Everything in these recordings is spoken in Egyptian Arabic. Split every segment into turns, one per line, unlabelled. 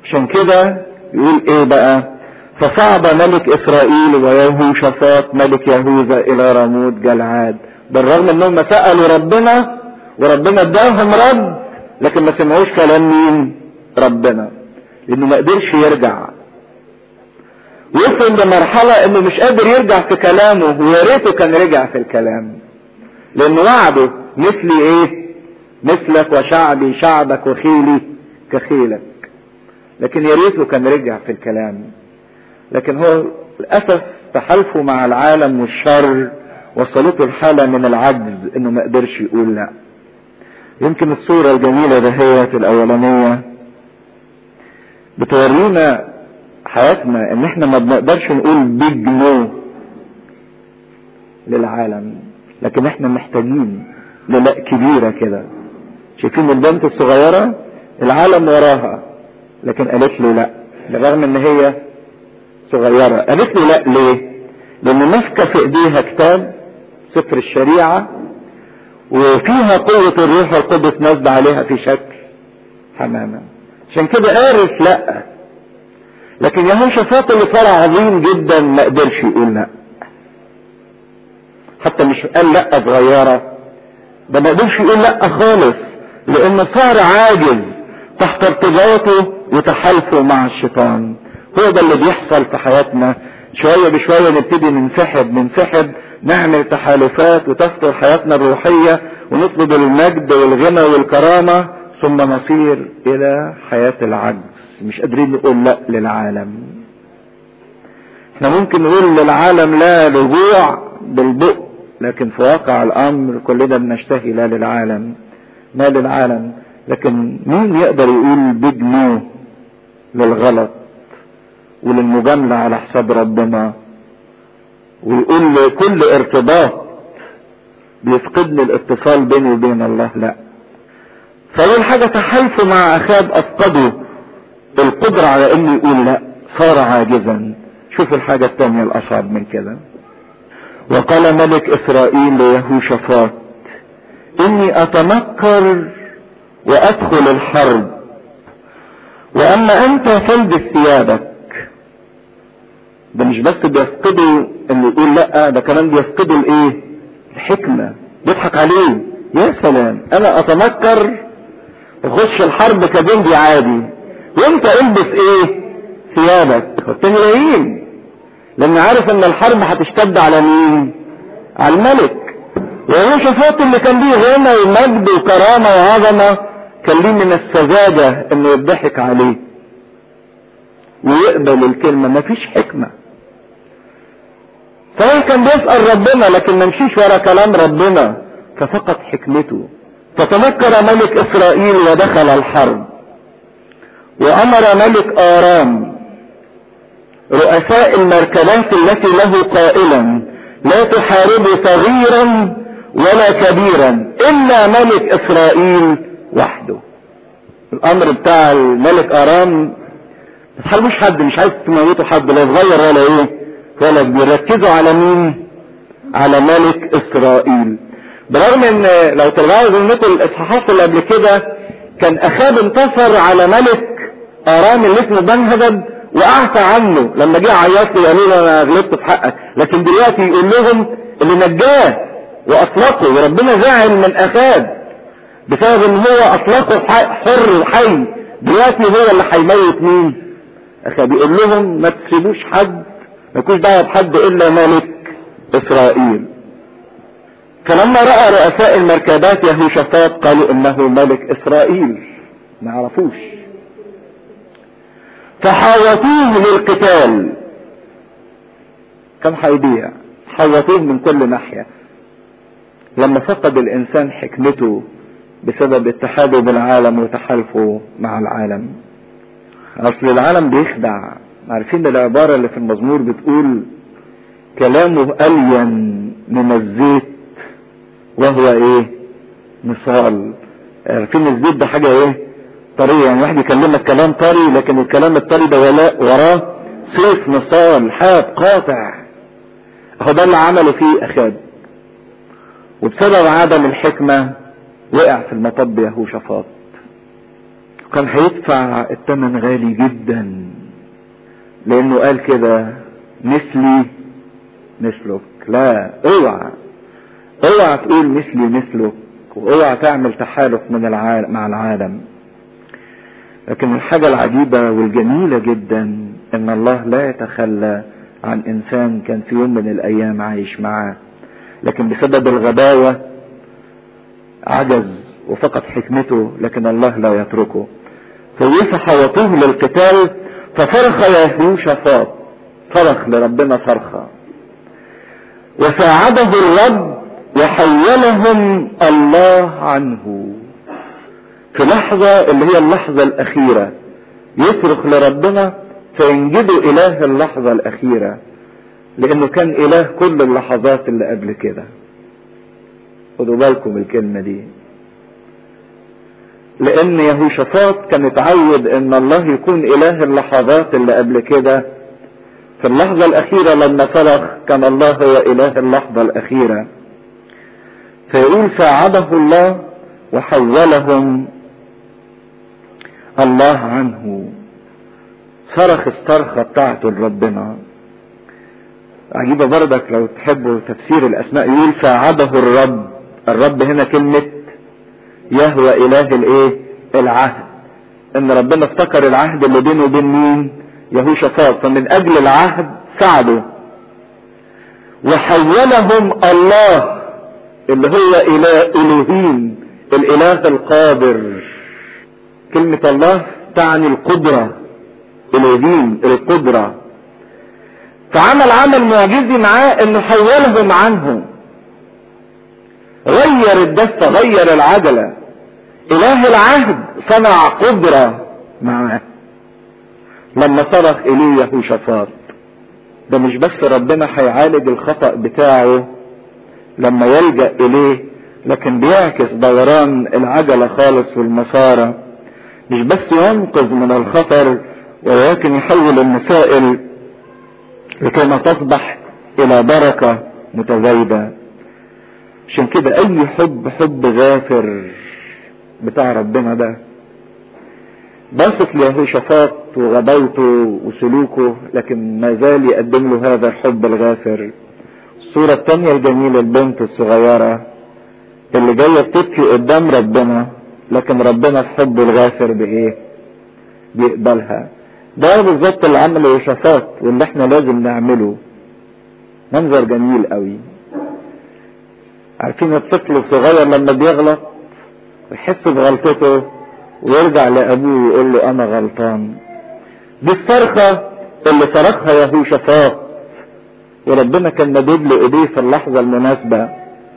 عشان كده يقول ايه بقى فصعد ملك اسرائيل ويهوشافاط ملك يهوذا الى راموت جلعاد بالرغم انهم سألوا ربنا وربنا اداهم رد لكن ما سمعوش كلام مين ربنا لانه ما قدرش يرجع وصل لمرحلة انه مش قادر يرجع في كلامه ويا ريته كان رجع في الكلام لانه وعده مثلي ايه مثلك وشعبي شعبك وخيلي كخيلك لكن يا ريته كان رجع في الكلام لكن هو للاسف تحالفه مع العالم والشر وصلته الحالة من العجز انه ما قدرش يقول لا يمكن الصورة الجميلة دهيت الاولانية بتورينا حياتنا ان احنا ما بنقدرش نقول بيج نو للعالم لكن احنا محتاجين للا كبيرة كده شايفين البنت الصغيرة العالم وراها لكن قالت له لا بالرغم ان هي صغيرة قالت له لا ليه لان ماسكة في ايديها كتاب سفر الشريعة وفيها قوة الروح القدس نازلة عليها في شكل حمامة عشان كده قالت لا لكن يهوشافاط اللي طلع عظيم جدا ما قدرش يقول لا حتى مش قال لا صغيرة ده ما قدرش يقول لا خالص لان صار عاجز تحت ارتباطه وتحالفه مع الشيطان هو ده اللي بيحصل في حياتنا شوية بشوية نبتدي ننسحب ننسحب نعمل تحالفات وتفطر حياتنا الروحية ونطلب المجد والغنى والكرامة ثم نصير الى حياة العجز مش قادرين نقول لا للعالم احنا ممكن نقول للعالم لا رجوع بالبق لكن في واقع الامر كلنا بنشتهي لا للعالم ما للعالم لكن مين يقدر يقول بيج نو للغلط وللمجاملة على حساب ربنا ويقول كل ارتباط بيفقدني الاتصال بيني وبين الله لا فاول حاجة تحالفه مع اخاب افقده القدرة على انه يقول لا صار عاجزا شوف الحاجة التانية الاصعب من كده وقال ملك اسرائيل ليهوشافاط اني اتنكر وادخل الحرب واما انت فالبس ثيابك ده مش بس بيفقدوا انه يقول لا ده كمان بيفقدوا الايه الحكمة بيضحك عليه يا سلام انا اتنكر اخش الحرب كجندي عادي وانت البس ايه ثيابك والتاني قايل لان عارف ان الحرب هتشتد على مين على الملك وهو شفاط اللي كان ليه غنى ومجد وكرامة وعظمة كان ليه من السذاجة انه يضحك عليه ويقبل الكلمة مفيش حكمة فهو كان بيسأل ربنا لكن ما مشيش ورا كلام ربنا ففقد حكمته فتنكر ملك اسرائيل ودخل الحرب وامر ملك ارام رؤساء المركبات التي له قائلا لا تحاربوا صغيرا ولا كبيرا الا ملك اسرائيل وحده الامر بتاع الملك ارام ما تحاربوش حد مش عايز تموتوا حد لا صغير ولا ايه ولا كبير ركزوا على مين على ملك اسرائيل برغم ان لو ترجعوا ذهنكم الاصحاحات اللي قبل كده كان اخاب انتصر على ملك ارام اللي اسمه بنهدد واعفى عنه لما جه عيط له قالوا له انا غلطت في حقك لكن دلوقتي يقول لهم اللي نجاه واطلقه وربنا زعل من اخاب بسبب ان هو اطلقه حر وحي دلوقتي هو اللي هيموت مين اخاب يقول لهم ما تسيبوش حد ما يكونش دعوه بحد الا ملك اسرائيل فلما راى رؤساء المركبات يهوشافاط قالوا انه ملك اسرائيل ما عرفوش فحاوطوه للقتال كم هيضيع حوطوه من كل ناحية لما فقد الانسان حكمته بسبب اتحاده بالعالم وتحالفه مع العالم اصل العالم بيخدع عارفين العبارة اللي في المزمور بتقول كلامه الين من الزيت وهو ايه مثال عارفين الزيت ده حاجة ايه طرية يعني واحد يكلمك كلام طري لكن الكلام الطري ده وراه سيف نصال حاد قاطع اهو ده اللي عمله فيه اخاب وبسبب عدم الحكمة وقع في المطب يهوشافاط كان هيدفع الثمن غالي جدا لانه قال كده مثلي مثلك لا اوعى اوعى تقول مثلي مثلك واوعى تعمل تحالف من العالم مع العالم لكن الحاجة العجيبة والجميلة جدا ان الله لا يتخلى عن انسان كان في يوم من الايام عايش معاه لكن بسبب الغباوة عجز وفقد حكمته لكن الله لا يتركه فوسح وطوه للقتال فصرخ يهوشافاط صرخ لربنا صرخة وساعده الرب وحولهم الله عنه في لحظة اللي هي اللحظة الأخيرة يصرخ لربنا فينجدوا إله اللحظة الأخيرة لأنه كان إله كل اللحظات اللي قبل كده خدوا بالكم الكلمة دي لأن يهوشافاط كان اتعود إن الله يكون إله اللحظات اللي قبل كده في اللحظة الأخيرة لما صرخ كان الله هو إله اللحظة الأخيرة فيقول ساعده الله وحولهم الله عنه صرخ الصرخة بتاعته لربنا عجيبة برضك لو تحبوا تفسير الأسماء يقول ساعده الرب الرب هنا كلمة يهوى إله الإيه العهد إن ربنا افتكر العهد اللي بينه وبين مين يهوشافاط فمن أجل العهد ساعده وحولهم الله اللي هو إله إلهين الإله القادر كلمة الله تعني القدرة إلهين القدرة فعمل عمل معجزي معاه انه حولهم عنه غير الدفة غير العجلة اله العهد صنع قدرة معاه لما صرخ اليه يهوشافاط ده مش بس ربنا هيعالج الخطأ بتاعه لما يلجأ اليه لكن بيعكس دوران العجلة خالص والمسارة مش بس ينقذ من الخطر ولكن يحول المسائل لكي ما تصبح الى بركة متزايدة عشان كده اي حب حب غافر بتاع ربنا ده بسط ليهوشافاط وغباوته وسلوكه لكن ما زال يقدم له هذا الحب الغافر الصورة التانية الجميلة البنت الصغيرة اللي جاية بتبكي قدام ربنا لكن ربنا في حبه الغافر بايه بيقبلها ده بالظبط اللي عمله يوشافاط واللي احنا لازم نعمله منظر جميل قوي عارفين الطفل الصغير لما بيغلط يحس بغلطته ويرجع لابوه ويقول له انا غلطان دي الصرخة اللي صرخها يهوشافاط وربنا كان مدود له ايديه في اللحظة المناسبة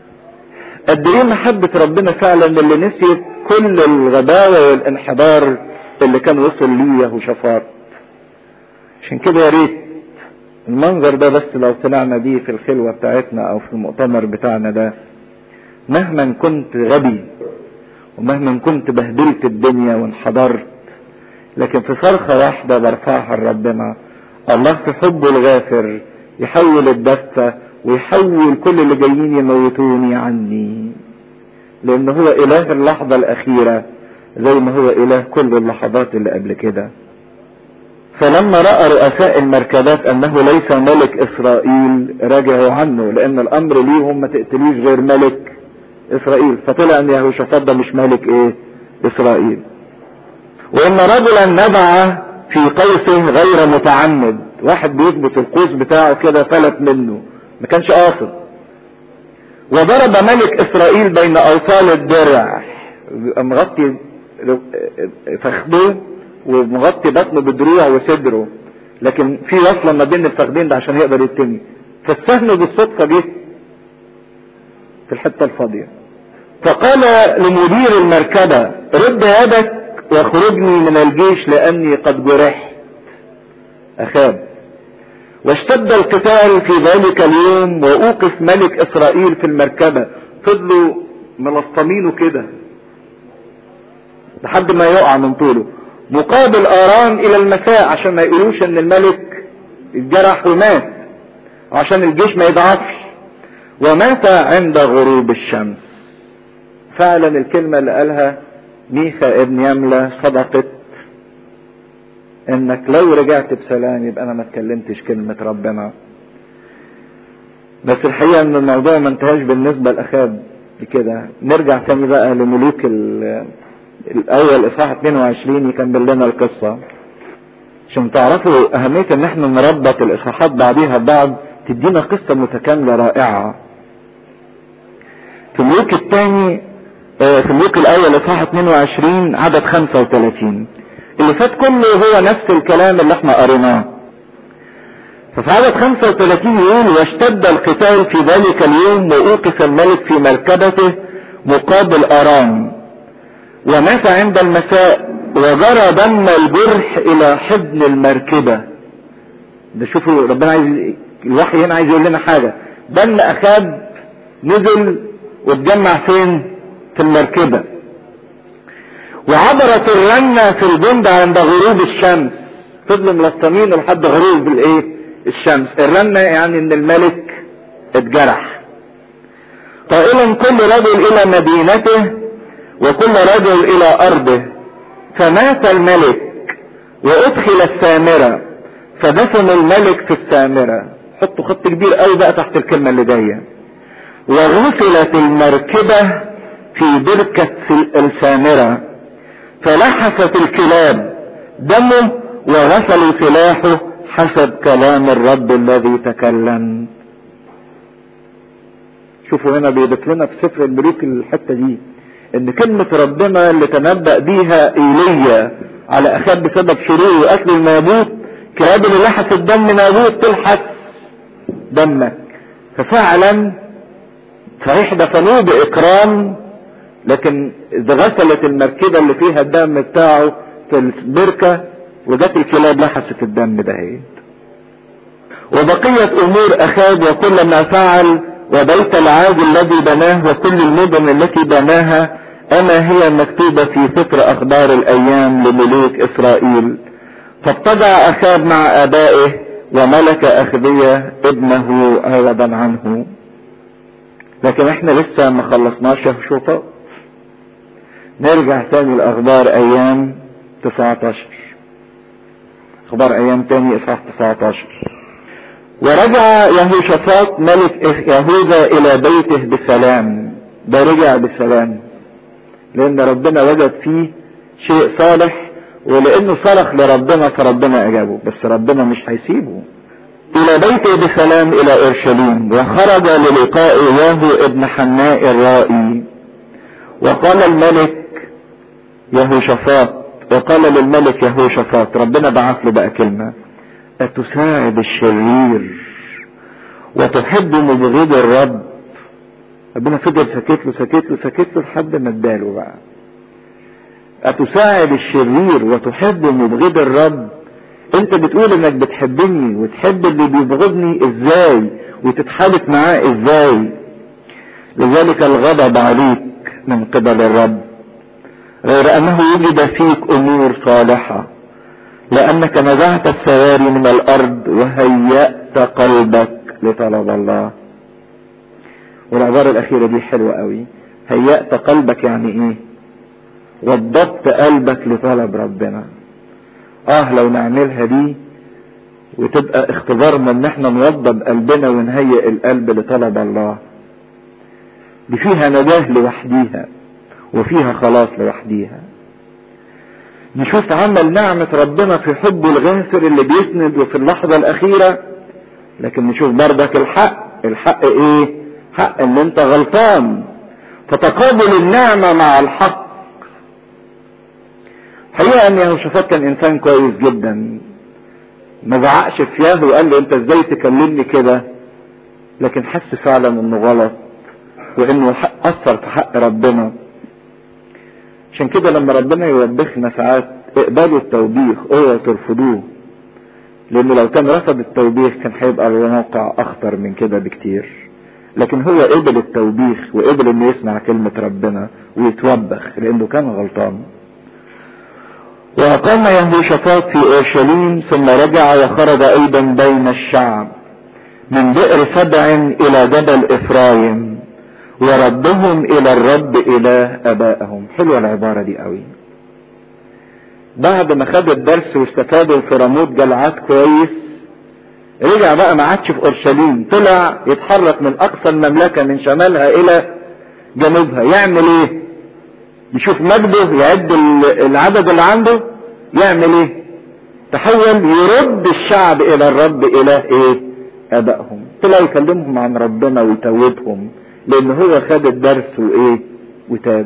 قد ايه محبة ربنا فعلا اللي نسيت كل الغباوة والانحدار اللي كان وصل ليه يهوشافاط عشان كده يا ريت المنظر ده بس لو طلعنا بيه في الخلوة بتاعتنا او في المؤتمر بتاعنا ده مهما كنت غبي ومهما كنت بهدلت الدنيا وانحدرت لكن في صرخة واحدة برفعها لربنا الله في حبه الغافر يحول الدفة ويحول كل اللي جايين يموتوني عني لان هو اله اللحظة الاخيرة زي ما هو اله كل اللحظات اللي قبل كده فلما رأى رؤساء المركبات انه ليس ملك اسرائيل رجعوا عنه لان الامر ليهم ما تقتليش غير ملك اسرائيل فطلع ان يهوشافاط ده مش ملك ايه اسرائيل وان رجلا نبع في قوسه غير متعمد واحد بيثبت القوس بتاعه كده فلت منه ما كانش قاصد وضرب ملك اسرائيل بين اوصال الدرع مغطي فخذه ومغطي بطنه بدروع وصدره لكن في وصلة ما بين الفخذين ده عشان يقدر يتني فالسهم بالصدفة جه في الحتة الفاضية فقال لمدير المركبة رد يدك واخرجني من الجيش لاني قد جرحت اخاب واشتد القتال في ذلك اليوم واوقف ملك اسرائيل في المركبة فضلوا ملصمينه كده لحد ما يقع من طوله مقابل ارام الى المساء عشان ما يقولوش ان الملك اتجرح ومات عشان الجيش ما يضعفش ومات عند غروب الشمس فعلا الكلمة اللي قالها ميخا ابن يملة صدقت انك لو رجعت بسلام يبقى انا ما اتكلمتش كلمة ربنا بس الحقيقة ان الموضوع ما انتهاش بالنسبة لاخاب بكده نرجع تاني بقى لملوك الاول اصحاح 22 يكمل لنا القصة عشان تعرفوا اهمية ان احنا نربط الاصحاحات بعضيها ببعض تدينا قصة متكاملة رائعة في الملوك الثاني في الملوك الاول اصحاح 22 عدد 35 اللي فات كله هو نفس الكلام اللي احنا قريناه ففي عدد 35 يقول واشتد القتال في ذلك اليوم وأوقف الملك في مركبته مقابل أرام ومات عند المساء وجرى دم الجرح إلى حضن المركبة ده شوفوا ربنا عايز الوحي هنا عايز يقول لنا حاجة دم أخاب نزل واتجمع فين؟ في المركبة وعبرت الرنة في الجند عند غروب الشمس فضلوا ملطمين لحد غروب الايه الشمس الرنة يعني ان الملك اتجرح قائلا كل رجل الى مدينته وكل رجل الى ارضه فمات الملك وادخل السامرة فدفن الملك في السامرة حطوا خط كبير قوي بقى تحت الكلمة اللي جاية وغسلت المركبة في بركة السامرة فلحست الكلاب دمه وغسلوا سلاحه حسب كلام الرب الذي تكلم شوفوا هنا بيضيف لنا في سفر الملوك الحتة دي ان كلمة ربنا اللي تنبأ بيها ايليا على اخاب بسبب شرور وقتل النابوت كلاب اللي لحست دم نابوت تلحس دمك ففعلا صحيح دفنوه باكرام لكن اذا غسلت المركبة اللي فيها الدم بتاعه في البركة وجت الكلاب لحست الدم ده وبقية امور اخاب وكل ما فعل وبيت العاج الذي بناه وكل المدن التي بناها اما هي مكتوبة في سفر اخبار الايام لملوك اسرائيل فابتدع اخاب مع ابائه وملك اخذية ابنه عوضا عنه لكن احنا لسه ما خلصناش شوفوا نرجع تاني لاخبار ايام 19 اخبار ايام تاني اصحاح 19 ورجع يهوشافاط ملك يهوذا الى بيته بسلام ده رجع بسلام لان ربنا وجد فيه شيء صالح ولانه صرخ لربنا فربنا اجابه بس ربنا مش هيسيبه الى بيته بسلام الى اورشليم وخرج للقاء ياهو ابن حناء الرائي وقال الملك يهوشافاط وقال للملك يهوشافاط ربنا بعث له بقى كلمة أتساعد الشرير وتحب مبغض الرب ربنا فضل سكت له سكت له سكت له لحد ما اداله بقى أتساعد الشرير وتحب مبغض الرب انت بتقول انك بتحبني وتحب اللي بيبغضني ازاي وتتحالف معاه ازاي لذلك الغضب عليك من قبل الرب غير انه وجد فيك امور صالحة لانك نزعت السواري من الارض وهيأت قلبك لطلب الله والعبارة الاخيرة دي حلوة قوي هيأت قلبك يعني ايه وضبط قلبك لطلب ربنا اه لو نعملها دي وتبقى اختبارنا ان احنا نوضب قلبنا ونهيئ القلب لطلب الله دي فيها نجاة لوحديها وفيها خلاص لوحديها نشوف عمل نعمة ربنا في حبه الغافر اللي بيسند وفي اللحظة الأخيرة لكن نشوف بردك الحق الحق ايه حق ان انت غلطان فتقابل النعمة مع الحق حقيقة ان يهوشافاط كان انسان كويس جدا ما زعقش في ياهو وقال له انت ازاي تكلمني كده لكن حس فعلا انه غلط وانه اثر في حق ربنا عشان كده لما ربنا يوبخنا ساعات اقبلوا التوبيخ اوعوا ترفضوه لانه لو كان رفض التوبيخ كان هيبقى الموقع اخطر من كده بكتير لكن هو قبل التوبيخ وقبل انه يسمع كلمة ربنا ويتوبخ لانه كان غلطان وأقام يهوشافاط في أورشليم ثم رجع وخرج أيضا بين الشعب من بئر سبع إلى جبل إفرايم وردهم الى الرب اله ابائهم حلوة العبارة دي قوي بعد ما خد الدرس واستفادوا في رموت جلعات كويس رجع بقى ما عادش في اورشليم طلع يتحرك من اقصى المملكة من شمالها الى جنوبها يعمل ايه يشوف مجده يعد العدد اللي عنده يعمل ايه تحول يرد الشعب الى الرب اله ايه ابائهم طلع يكلمهم عن ربنا ويتوبهم لان هو خد الدرس وايه وتاب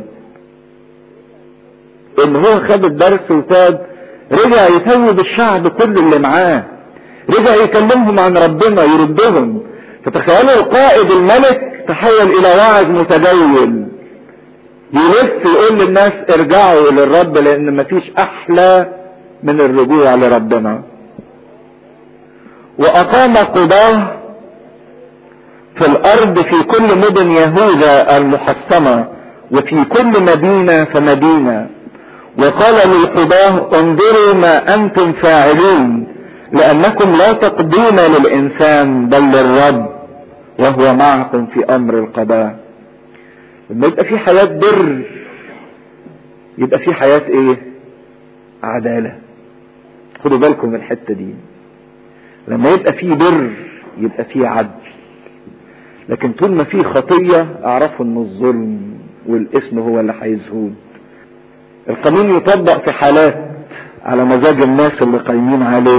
ان هو خد الدرس وتاب رجع يتوب الشعب كل اللي معاه رجع يكلمهم عن ربنا يردهم فتخيلوا القائد الملك تحول الى واعظ متجول يلف يقول للناس ارجعوا للرب لان مفيش احلى من الرجوع لربنا واقام قضاه في الارض في كل مدن يهوذا المحصنة وفي كل مدينة فمدينة وقال للقضاة انظروا ما انتم فاعلون لانكم لا تقضون للانسان بل للرب وهو معكم في امر القضاء لما يبقى في حياة بر يبقى في حياة ايه عدالة خدوا بالكم من الحتة دي لما يبقى في بر يبقى في عدل لكن طول ما في خطية اعرفوا ان الظلم والاسم هو اللي هيزهود القانون يطبق في حالات على مزاج الناس اللي قايمين عليه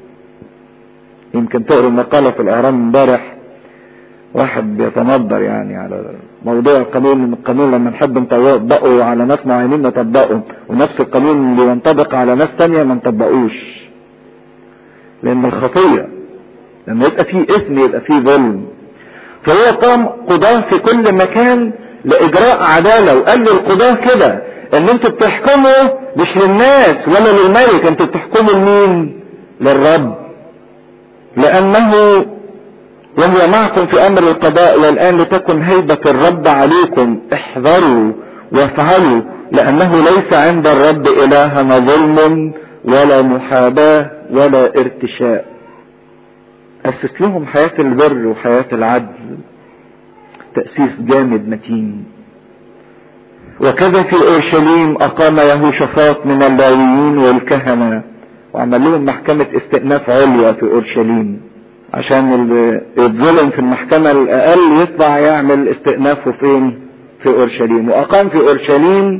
يمكن تقروا مقالة في الاهرام امبارح واحد بيتنظر يعني على موضوع القانون القانون لما نحب نطبقه على ناس معينين نطبقه ونفس القانون اللي ينطبق على ناس تانية ما نطبقوش لان الخطية لما يبقى فيه اثم يبقى فيه ظلم فهو قام قضاة في كل مكان لاجراء عدالة وقال للقضاة كده ان انتوا بتحكموا مش للناس ولا للملك انتوا بتحكموا لمين للرب لانه وهو معكم في امر القضاء والان لتكن هيبة الرب عليكم احذروا وافعلوا لانه ليس عند الرب الهنا ظلم ولا محاباة ولا ارتشاء اسس لهم حياة البر وحياة العدل تأسيس جامد متين وكذا في اورشليم اقام يهوشافاط من اللاويين والكهنة وعمل لهم محكمة استئناف عليا في اورشليم عشان اللي يتظلم في المحكمة الأقل يطلع يعمل استئنافه فين؟ في أورشليم وأقام في أورشليم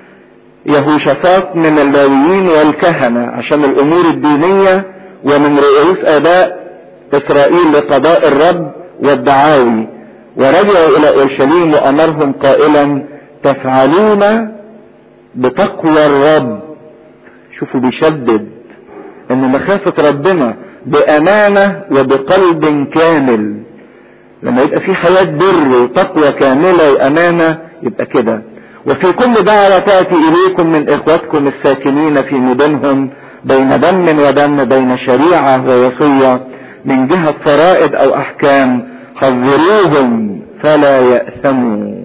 يهوشافاط من اللاويين والكهنة عشان الأمور الدينية ومن رؤوس آباء إسرائيل لقضاء الرب والدعاوي ورجعوا إلى أورشليم وأمرهم قائلا تفعلون بتقوى الرب شوفوا بيشدد ان مخافة ربنا بأمانة وبقلب كامل لما يبقى في حياة بر وتقوى كاملة وأمانة يبقى كده وفي كل دعوة تأتي إليكم من إخوتكم الساكنين في مدنهم بين دم ودم بين شريعة ووصية من جهة فرائض أو أحكام حذروهم فلا يأثموا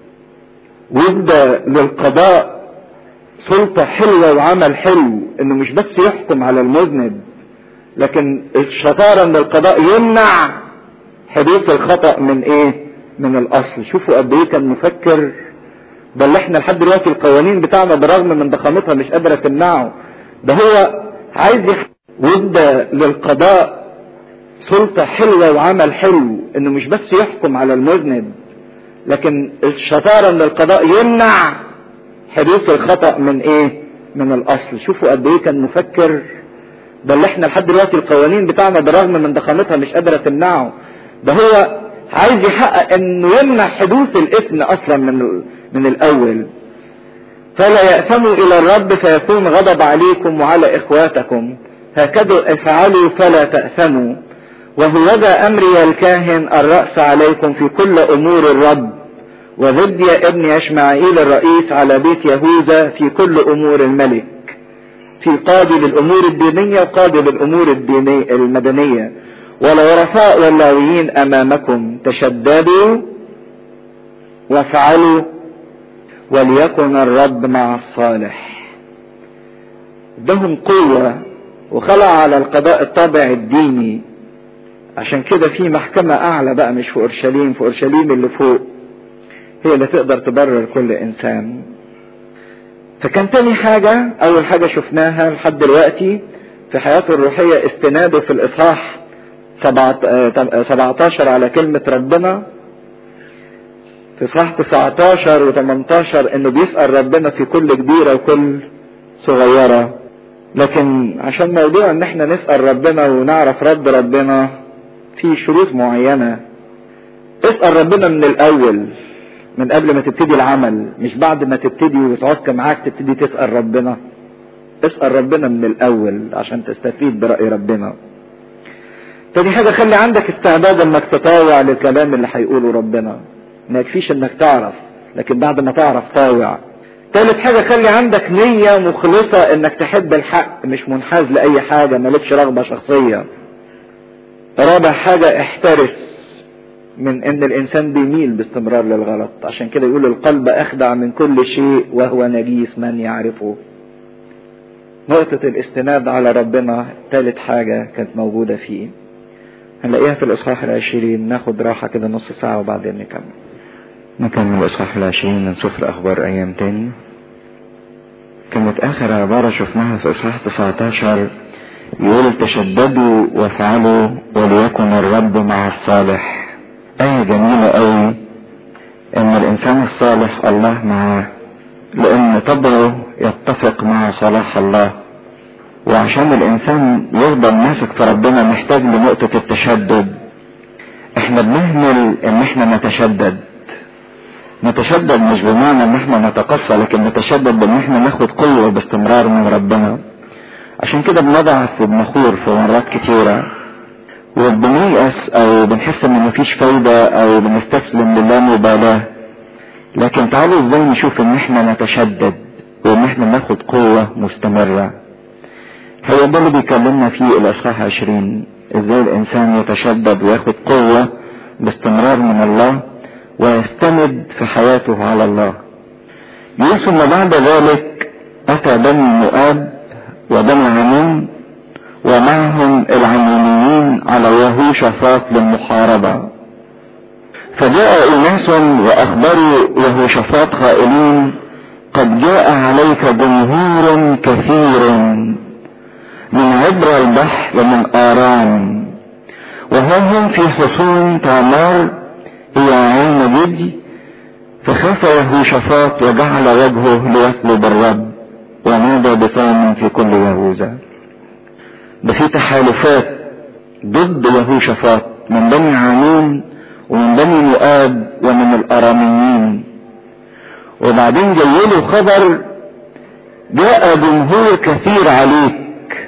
ويبدأ للقضاء سلطة حلوة وعمل حلو انه مش بس يحكم على المذنب لكن الشطارة ان القضاء يمنع حدوث الخطأ من ايه من الاصل شوفوا قد ايه كان مفكر بل احنا لحد دلوقتي القوانين بتاعنا برغم من ضخامتها مش قادرة تمنعه ده هو عايز يح... وده للقضاء سلطة حلوة وعمل حلو انه مش بس يحكم على المذنب لكن الشطارة ان القضاء يمنع حدوث الخطأ من ايه من الاصل شوفوا قد ايه كان مفكر بل احنا لحد دلوقتي القوانين بتاعنا برغم من ضخامتها مش قادرة تمنعه ده هو عايز يحقق انه يمنع حدوث الاثم اصلا من من الاول فلا يأثموا الى الرب فيكون غضب عليكم وعلى اخواتكم هكذا افعلوا فلا تأثموا وهوذا امري الكاهن الرأس عليكم في كل امور الرب وضد ابن يشمعيل الرئيس على بيت يهوذا في كل امور الملك في قاضي للامور الدينية وقاضي للامور الدينية المدنية والورثاء واللاويين امامكم تشددوا وافعلوا وليكن الرب مع الصالح ادهم قوة وخلع على القضاء الطابع الديني عشان كده في محكمة اعلى بقى مش في اورشليم في اورشليم اللي فوق هي اللي تقدر تبرر كل انسان فكان تاني حاجة اول حاجة شفناها لحد دلوقتي في حياته الروحية استناده في الاصحاح 17 على كلمة ربنا في صح 19 و18 انه بيسأل ربنا في كل كبيرة وكل صغيرة لكن عشان موضوع ان احنا نسأل ربنا ونعرف رد ربنا في شروط معينة اسأل ربنا من الاول من قبل ما تبتدي العمل مش بعد ما تبتدي وتعك معاك تبتدي تسأل ربنا اسأل ربنا من الاول عشان تستفيد برأي ربنا تاني حاجة خلي عندك استعداد انك تطاوع للكلام اللي هيقوله ربنا ما يكفيش انك تعرف لكن بعد ما تعرف طاوع تالت حاجة خلي عندك نية مخلصة انك تحب الحق مش منحاز لأي حاجة مالكش رغبة شخصية رابع حاجة احترس من ان الانسان بيميل باستمرار للغلط عشان كده يقول القلب اخدع من كل شيء وهو نجيس من يعرفه نقطة الاستناد على ربنا تالت حاجة كانت موجودة فيه هنلاقيها في الاصحاح العشرين ناخد راحة كده نص ساعة وبعدين نكمل
نكمل الإصحاح العشرين من سفر أخبار أيام تاني كانت آخر عبارة شفناها في إصحاح 19 يقول تشددوا وافعلوا وليكن الرب مع الصالح آية جميلة أوي إن الإنسان الصالح الله معاه لأن طبعه يتفق مع صلاح الله وعشان الإنسان يفضل ماسك في ربنا محتاج لنقطة التشدد احنا بنهمل ان احنا نتشدد نتشدد مش بمعنى ان احنا نتقصى لكن نتشدد بان احنا ناخد قوة باستمرار من ربنا عشان كده بنضعف وبنخور في مرات كتيرة وبنيأس او بنحس ان مفيش فايدة او بنستسلم للامبالاة لكن تعالوا ازاي نشوف ان احنا نتشدد وان احنا ناخد قوة مستمرة هو ده اللي بيكلمنا فيه الاصحاح عشرين ازاي الانسان يتشدد وياخد قوة باستمرار من الله ويستند في حياته على الله يقول ثم بعد ذلك اتى بني مؤاب وبني عمون ومعهم العمونيين على يهوشافاط للمحاربة فجاء اناس واخبروا يهوشافاط قائلين قد جاء عليك جمهور كثير من عبر البحر ومن آرام وهم في حصون تامار هي عين جدي فخاف يهوشافاط وجعل وجهه ليطلب الرب ونادى بصوم في كل يهوذا ده في تحالفات ضد يهوشافاط من بني عامون ومن بني مؤاب ومن الاراميين وبعدين جايله خبر جاء جمهور كثير عليك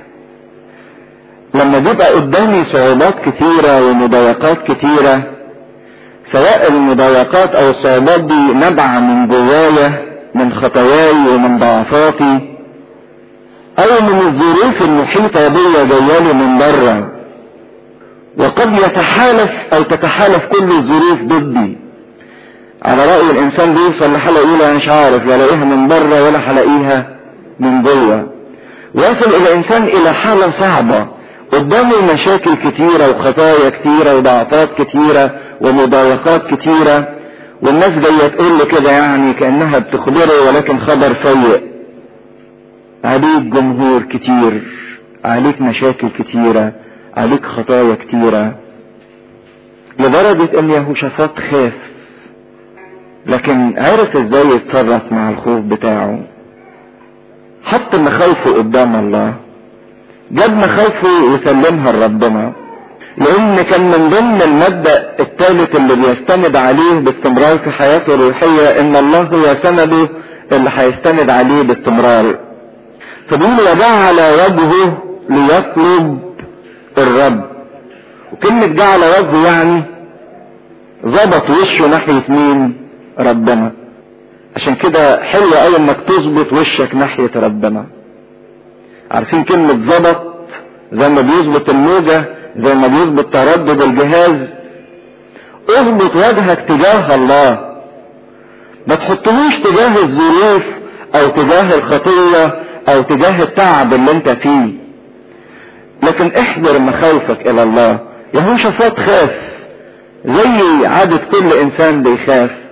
لما بيبقى قدامي صعوبات كتيرة ومضايقات كتيرة سواء المضايقات او الصعوبات دي نبع من جوايا من خطاياي ومن ضعفاتي او من الظروف المحيطة بيا جايالي من بره وقد يتحالف او تتحالف كل الظروف ضدي على رأي الانسان بيوصل لحالة يقول انا مش عارف لا الاقيها من بره ولا هلاقيها من جوه ويصل الانسان الى حالة صعبة قدامه مشاكل كتيرة وخطايا كتيرة وضعفات كتيرة ومضايقات كتيرة والناس جاية تقول له كده يعني كأنها بتخبره ولكن خبر سيء عليك جمهور كتير عليك مشاكل كتيرة عليك خطايا كتيرة لدرجة ان يهوشافاط خاف لكن عرف ازاي يتصرف مع الخوف بتاعه حط مخاوفه قدام الله جاب مخاوفه وسلمها لربنا لان كان من ضمن المبدا الثالث اللي بيستند عليه باستمرار في حياته الروحيه ان الله هو سنده اللي هيستند عليه باستمرار فبيقول وجعل وجهه ليطلب الرب وكلمة جعل وجهه يعني ظبط وشه ناحية مين ربنا عشان كده حلو قوي انك تظبط وشك ناحية ربنا عارفين كلمة ظبط زي ما بيظبط الموجة زي ما بيظبط تردد الجهاز اظبط وجهك تجاه الله ما تحطهوش تجاه الظروف او تجاه الخطية او تجاه التعب اللي انت فيه لكن احضر مخاوفك الى الله يهوشافاط خاف زي عادة كل انسان بيخاف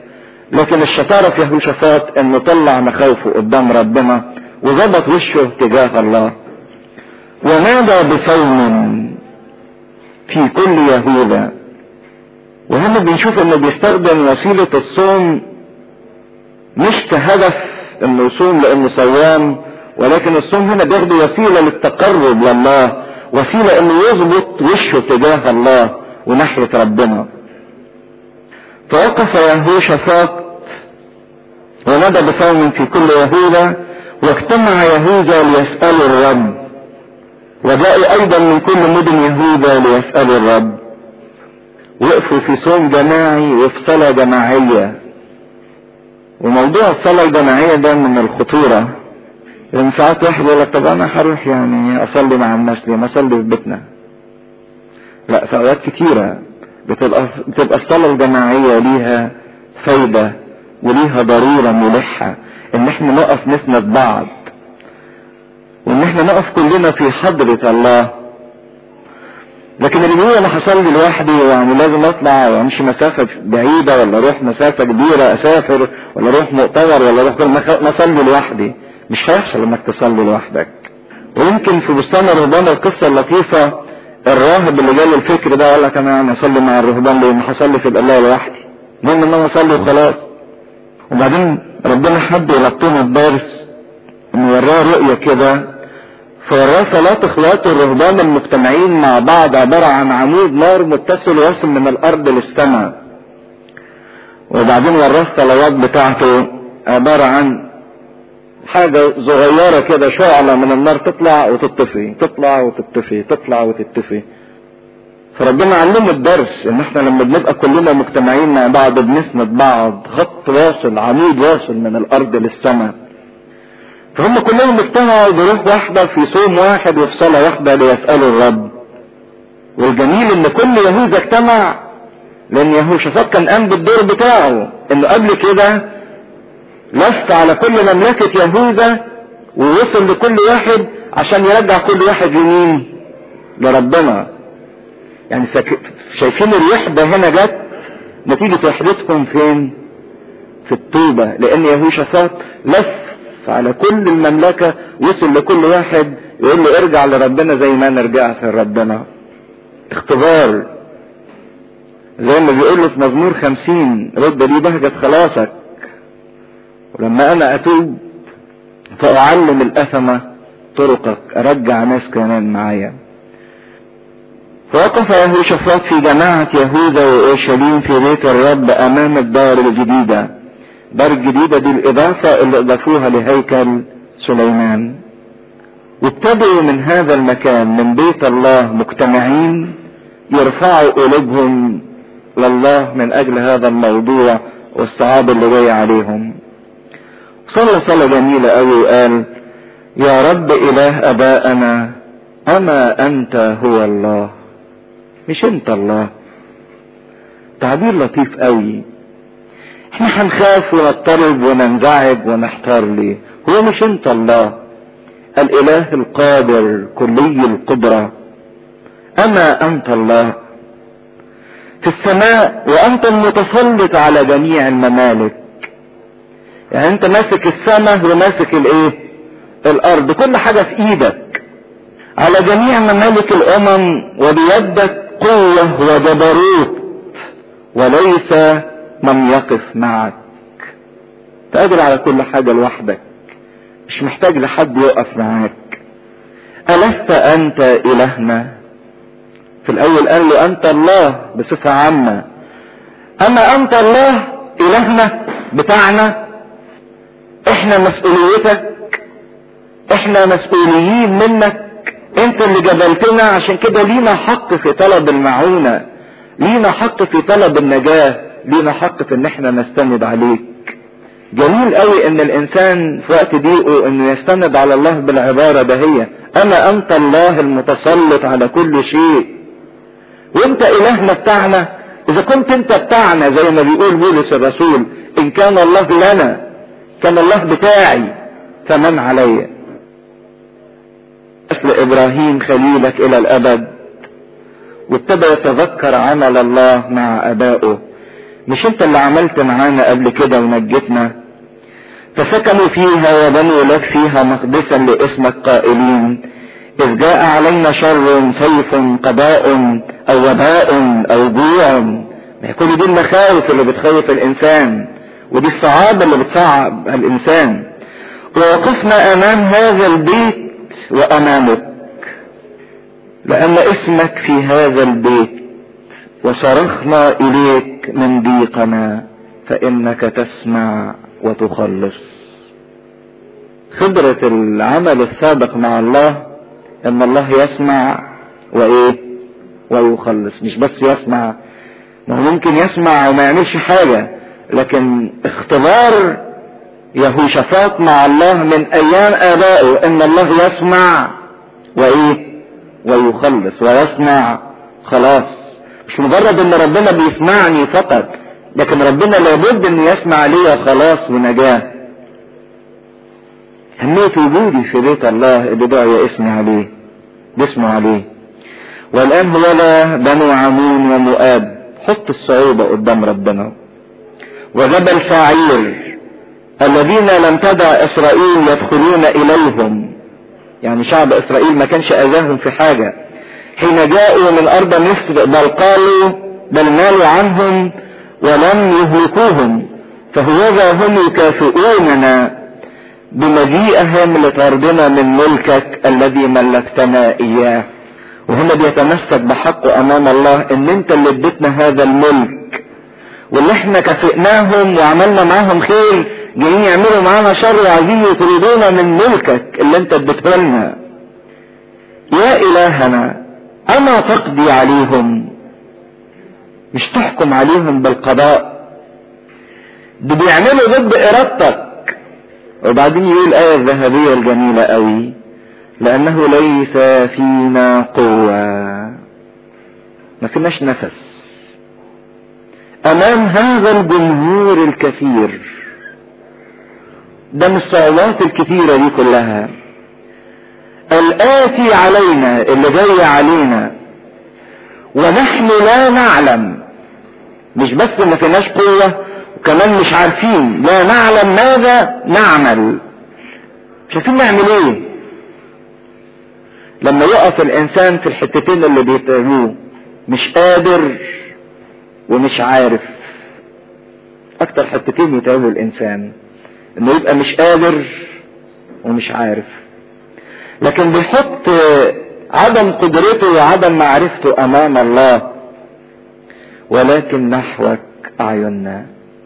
لكن الشطارة في يهوشافاط انه طلع مخاوفه قدام ربنا وظبط وشه تجاه الله ونادى بصوم في كل يهوذا وهنا بنشوف انه بيستخدم وسيلة الصوم مش كهدف انه يصوم لانه صوام ولكن الصوم هنا بياخده وسيلة للتقرب لله وسيلة انه يظبط وشه تجاه الله وناحية ربنا فوقف يهوشافاط ونادى بصوم في كل يهوذا واجتمع يهوذا ليسألوا الرب وجاءوا ايضا من كل مدن يهوذا ليسألوا الرب وقفوا في صوم جماعي وفي صلاة جماعية وموضوع الصلاة الجماعية ده من الخطورة لان ساعات واحد يقول لك طب انا هروح يعني اصلي مع الناس ليه ما اصلي في بيتنا لا في اوقات كتيرة بتبقى, بتبقى الصلاة الجماعية ليها فايدة وليها ضرورة ملحة ان احنا نقف نسند بعض وان احنا نقف كلنا في حضرة الله لكن اللي بيقول انا هصلي لوحدي يعني لازم اطلع وامشي مسافة بعيدة ولا اروح مسافة كبيرة اسافر ولا اروح مؤتمر ولا اروح ما اصلي لوحدي مش هيحصل انك تصلي لوحدك ويمكن في بستان الرهبان القصة اللطيفة الراهب اللي جاله الفكر ده قال لك انا يعني اصلي مع الرهبان ليه ما هصلي في الله لوحدي المهم ان انا اصلي وخلاص وبعدين ربنا حب يلقنه الدرس انه وراه رؤية كده فوراه صلاة اخوات الرهبان المجتمعين مع بعض عبارة عن عمود نار متصل واصل من الارض للسماء وبعدين وراه الصلوات بتاعته عبارة عن حاجة صغيرة كده شعلة من النار تطلع وتطفي تطلع وتطفي تطلع وتطفي فربنا علمه الدرس ان احنا لما بنبقى كلنا مجتمعين مع بعض بنسند بعض خط واصل عمود واصل من الارض للسماء فهم كلهم اجتمعوا بروح واحدة في صوم واحد وفي صلاة واحدة ليسألوا الرب والجميل ان كل يهوذا اجتمع لان يهوشافاط كان قام بالدور بتاعه انه قبل كده لف على كل مملكة يهوذا ووصل لكل واحد عشان يرجع كل واحد لمين لربنا يعني شايفين الوحدة هنا جت نتيجة وحدتكم فين في التوبة لان يهوشافاط لف على كل المملكة وصل لكل واحد يقول له ارجع لربنا زي ما انا رجعت لربنا اختبار زي ما بيقول له في مزمور خمسين رد لي بهجة خلاصك ولما انا اتوب فاعلم الاثمة طرقك ارجع ناس كمان معايا فوقف يهوشافاط في جماعة يهوذا وأورشليم في بيت الرب أمام الدار الجديدة دار الجديدة دي الإضافة اللي أضافوها لهيكل سليمان وابتدوا من هذا المكان من بيت الله مجتمعين يرفعوا قلوبهم لله من أجل هذا الموضوع والصعاب اللي جاي عليهم صلى صلاة جميلة أوي وقال يا رب إله أبائنا أما أنت هو الله مش أنت الله تعبير لطيف قوي احنا هنخاف ونضطرب وننزعج ونحتار ليه هو مش انت الله الاله القادر كلي القدرة اما انت الله في السماء وانت المتسلط على جميع الممالك يعني انت ماسك السماء وماسك الايه الارض كل حاجة في ايدك على جميع ممالك الامم وبيدك قوة وجبروت وليس من يقف معك تقدر على كل حاجة لوحدك مش محتاج لحد يقف معاك ألست أنت إلهنا في الأول قال له أنت الله بصفة عامة أما أنت الله إلهنا بتاعنا إحنا مسؤوليتك إحنا مسؤوليين منك أنت اللي جبلتنا عشان كده لينا حق في طلب المعونة لينا حق في طلب النجاة لينا حق في ان احنا نستند عليك جميل قوي ان الانسان في وقت ضيقه انه يستند على الله بالعبارة دهية انا انت الله المتسلط على كل شيء وانت الهنا بتاعنا اذا كنت انت بتاعنا زي ما بيقول بولس الرسول ان كان الله لنا كان الله بتاعي فمن علي مثل ابراهيم خليلك الى الابد وابتدى يتذكر عمل الله مع ابائه
مش انت اللي عملت معانا قبل كده ونجتنا فسكنوا فيها وبنوا لك فيها مقدسا لاسمك قائلين إذ جاء علينا شر سيف قضاء أو وباء أو جوع ما كل دي المخاوف اللي بتخوف الإنسان ودي الصعاب اللي بتصعب الإنسان ووقفنا أمام هذا البيت وأمامك لأن اسمك في هذا البيت وصرخنا إليك من ضيقنا فإنك تسمع وتخلص خبرة العمل السابق مع الله ان الله يسمع وايه ويخلص مش بس يسمع ما هو ممكن يسمع وما يعملش حاجة لكن اختبار يهوشافاط مع الله من ايام ابائه ان الله يسمع وايه ويخلص ويسمع خلاص مش مجرد ان ربنا بيسمعني فقط لكن ربنا لابد ان يسمع لي خلاص ونجاه أهمية وجودي في بيت الله اللي دعي اسمي عليه باسمه عليه والآن هو لا بنو عمون ومؤاب حط الصعوبة قدام ربنا وجبل سعير الذين لم تدع إسرائيل يدخلون إليهم يعني شعب إسرائيل ما كانش أذاهم في حاجة حين جاءوا من أرض مصر بل قالوا بل مالوا عنهم ولم يهلكوهم فهوذا هم يكافئوننا بمجيئهم لطردنا من ملكك الذي ملكتنا اياه وهنا بيتمسك بحقه امام الله ان انت اللي اديتنا هذا الملك واللي احنا كافئناهم وعملنا معاهم خير جايين يعملوا معانا شر وعايزين يطردونا من ملكك اللي انت اديته لنا يا الهنا اما تقضي عليهم مش تحكم عليهم بالقضاء ده بيعملوا ضد ارادتك وبعدين يقول الآية الذهبية الجميلة قوي لأنه ليس فينا قوة ما فيناش نفس أمام هذا الجمهور الكثير ده من الصعوبات الكثيرة دي كلها الآتي علينا اللي جاي علينا ونحن لا نعلم مش بس ما فيناش قوة وكمان مش عارفين لا نعلم ماذا نعمل مش عارفين نعمل ايه لما يقف الانسان في الحتتين اللي بيتعبوه مش قادر ومش عارف اكتر حتتين يتعبوا الانسان انه يبقى مش قادر ومش عارف لكن بيحط عدم قدرته وعدم معرفته امام الله ولكن نحوك اعيننا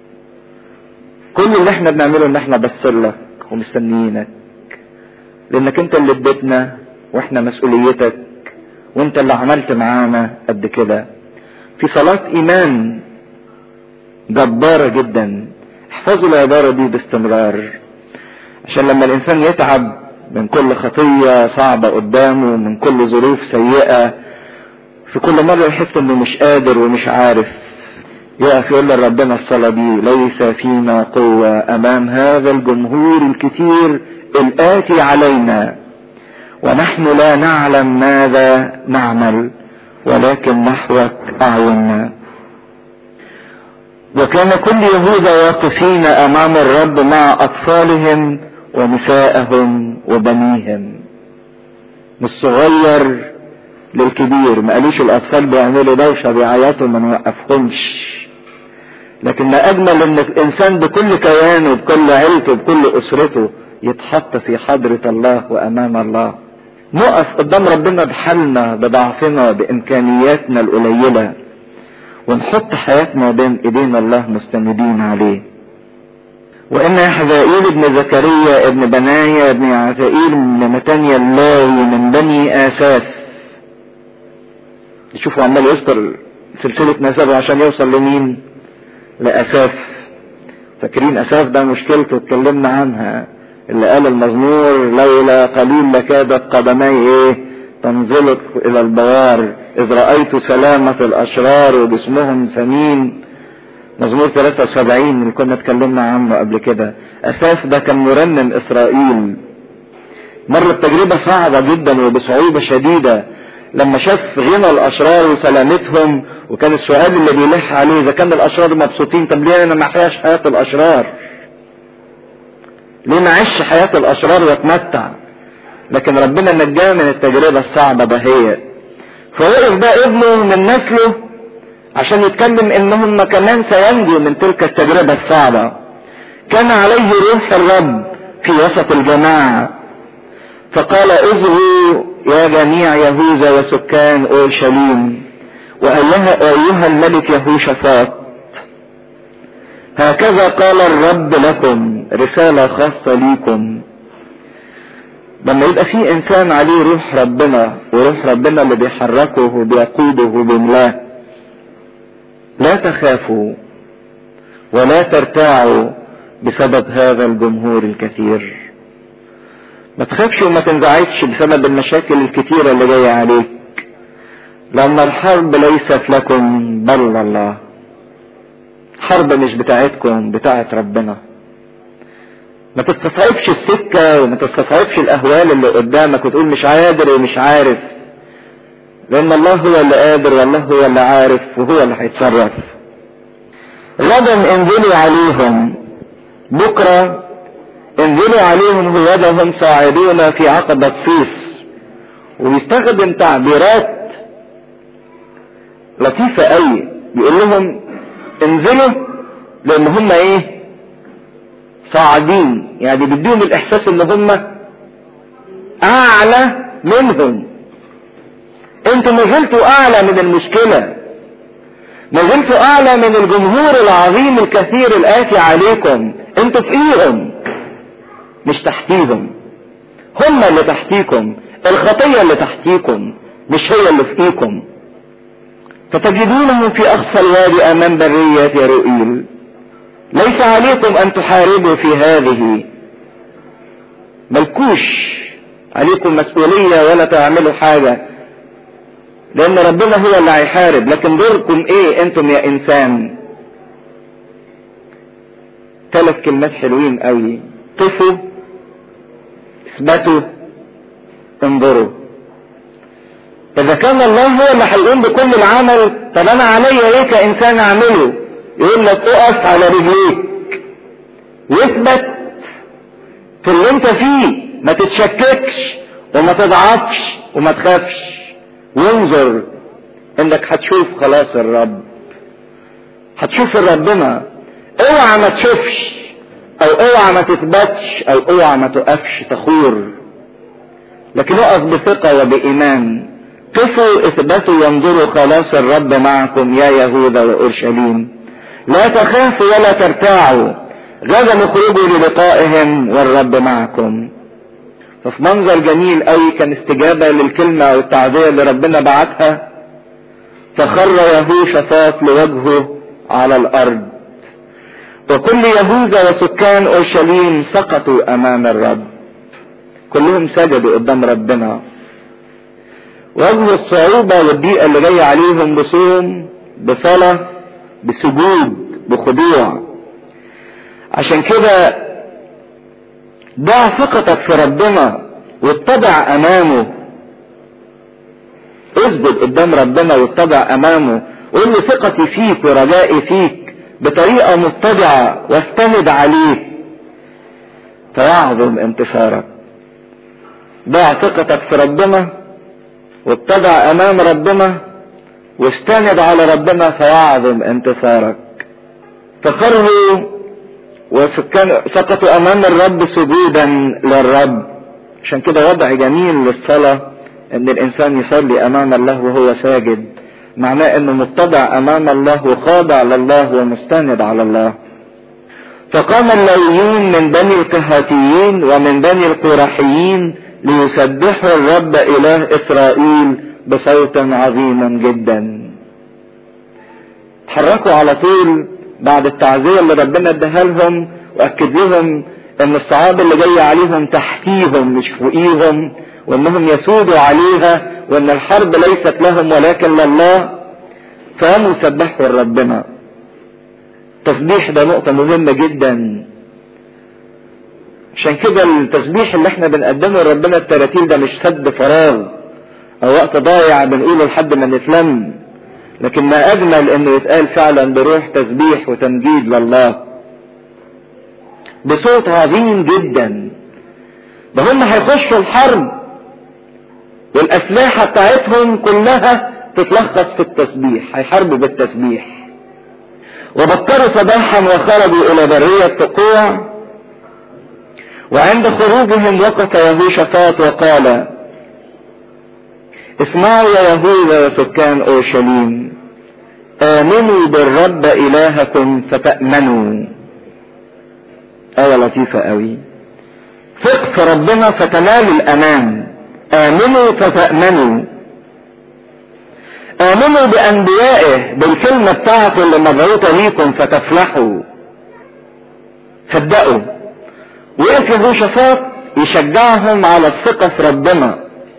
كل اللي احنا بنعمله ان احنا بصلك ومستنيينك لانك انت اللي اديتنا واحنا مسؤوليتك وانت اللي عملت معانا قد كده في صلاة ايمان جبارة جدا احفظوا العبارة دي باستمرار عشان لما الانسان يتعب من كل خطية صعبة قدامه من كل ظروف سيئة في كل مرة يحس انه مش قادر ومش عارف يقف يقول لربنا الصلاة دي ليس فينا قوة أمام هذا الجمهور الكثير الآتي علينا ونحن لا نعلم ماذا نعمل ولكن نحوك أعيننا وكان كل يهوذا واقفين أمام الرب مع أطفالهم ونسائهم وبنيهم من الصغير للكبير ما قالوش الأطفال بيعملوا دوشة بيعيطوا ما نوقفهمش لكن ما اجمل ان الانسان بكل كيانه بكل عيلته بكل اسرته يتحط في حضرة الله وامام الله نقف قدام ربنا بحالنا بضعفنا بامكانياتنا القليلة ونحط حياتنا بين ايدين الله مستندين عليه وان يحزائيل ابن زكريا ابن بنايا ابن عزائيل من متانيا اللاوي من بني اساف شوفوا عمال يذكر سلسلة نسبه عشان يوصل لمين لأساف فاكرين أساف ده مشكلته اتكلمنا عنها اللي قال المزمور لولا قليل لكادت قدمي ايه تنزلق الى البوار اذ رأيت سلامة الاشرار وجسمهم سمين مزمور 73 اللي كنا اتكلمنا عنه قبل كده اساف ده كان مرنم اسرائيل مر بتجربة صعبة جدا وبصعوبة شديدة
لما شاف غنى الاشرار وسلامتهم وكان السؤال اللي بيلح عليه اذا كان الاشرار مبسوطين طب ليه انا ما احياش حياه الاشرار ليه ما اعيش حياه الاشرار واتمتع لكن ربنا نجاه من التجربه الصعبه دهيت فوقف ده ابنه من نسله عشان يتكلم انهم كمان سينجوا من تلك التجربه الصعبه كان عليه روح الرب في وسط الجماعه فقال اذهبوا يا جميع يهوذا وسكان اورشليم وايها ايها الملك يهوشافاط هكذا قال الرب لكم رساله خاصه ليكم لما يبقى في انسان عليه روح ربنا وروح ربنا اللي بيحركه وبيقوده وبيملاه لا تخافوا ولا ترتاعوا بسبب هذا الجمهور الكثير ما تخافش وما تنزعجش بسبب المشاكل الكتيرة اللي جاية عليك لأن الحرب ليست لكم بل الله حرب مش بتاعتكم بتاعت ربنا ما تستصعبش السكة وما تستصعبش الأهوال اللي قدامك وتقول مش قادر ومش عارف لأن الله هو اللي قادر والله هو اللي عارف وهو اللي هيتصرف غدا انزلوا عليهم بكرة انزلوا عليهم هودهم صاعدون في عقبة صيص ويستخدم تعبيرات لطيفة قوي يقول لهم انزلوا لان هم ايه صاعدين يعني بيديهم الاحساس ان هم اعلى منهم انتوا ما زلتوا اعلى من المشكلة ما زلتوا اعلى من الجمهور العظيم الكثير الاتي عليكم انتوا فوقيهم مش تحتيهم هم اللي تحتيكم الخطية اللي تحتيكم مش هي اللي فوقيكم فتجدونهم في اقصى الوادي امام برية يروئيل ليس عليكم ان تحاربوا في هذه ملكوش عليكم مسؤولية ولا تعملوا حاجة لان ربنا هو اللي هيحارب لكن دوركم ايه انتم يا انسان ثلاث كلمات حلوين قوي قفوا اثبتوا انظروا اذا كان الله هو اللي هيقوم بكل العمل طب انا عليا ايه كانسان اعمله يقول لك اقف على رجليك واثبت في اللي انت فيه ما تتشككش وما تضعفش وما تخافش وانظر انك هتشوف خلاص الرب هتشوف ربنا اوعى ما تشوفش او اوعى ما تثبتش او اوعى ما تقفش تخور لكن اقف بثقة وبإيمان قفوا اثبتوا وانظروا خلاص الرب معكم يا يهوذا واورشليم لا تخافوا ولا ترتاعوا غدا اخرجوا للقائهم والرب معكم ففي منظر جميل قوي كان استجابة للكلمة او التعزية اللي ربنا بعتها فخر يهوشافاط لوجهه على الارض وكل يهوذا وسكان اورشليم سقطوا امام الرب كلهم سجدوا قدام ربنا وجه الصعوبة والضيقة اللي جاية عليهم بصوم بصلاة بسجود بخضوع عشان كده ضع ثقتك في ربنا واتبع امامه اسجد قدام ربنا واتبع امامه قول له ثقتي فيك ورجائي فيك بطريقة متبعة واستند عليه فيعظم انتصارك ضع ثقتك في ربنا واتبع امام ربنا واستند على ربنا فيعظم انتصارك فخروا وسكان سقطوا امام الرب سجودا للرب عشان كده وضع جميل للصلاة ان الانسان يصلي امام الله وهو ساجد معناه انه متبع امام الله وخاضع لله ومستند على الله فقام اللويون من بني الكهاتيين ومن بني القرحيين ليسبحوا الرب اله اسرائيل بصوت عظيم جدا تحركوا على طول بعد التعزية اللي ربنا اداها لهم واكد لهم ان الصعاب اللي جاية عليهم تحتيهم مش فوقيهم وانهم يسودوا عليها وان الحرب ليست لهم ولكن لله فقاموا سبحوا ربنا التسبيح ده نقطة مهمة جدا عشان كده التسبيح اللي احنا بنقدمه لربنا التراتيل ده مش سد فراغ او وقت ضايع بنقوله لحد ما نتلم لكن ما اجمل انه يتقال فعلا بروح تسبيح وتمجيد لله بصوت عظيم جدا ده هم هيخشوا الحرب والاسلحه بتاعتهم كلها تتلخص في التسبيح هيحاربوا بالتسبيح وبكروا صباحا وخرجوا الى برية تقوع وعند خروجهم وقف يهوشافاط وقال اسمعوا يا يهوذا وسكان اورشليم امنوا بالرب الهكم فتأمنوا آية لطيفة قوي ثق في ربنا فتنالوا الأمان آمنوا فتأمنوا آمنوا بأنبيائه بالكلمة بتاعته اللي مبعوثة ليكم فتفلحوا صدقوا وقف يهوشافاط يشجعهم على الثقة في ربنا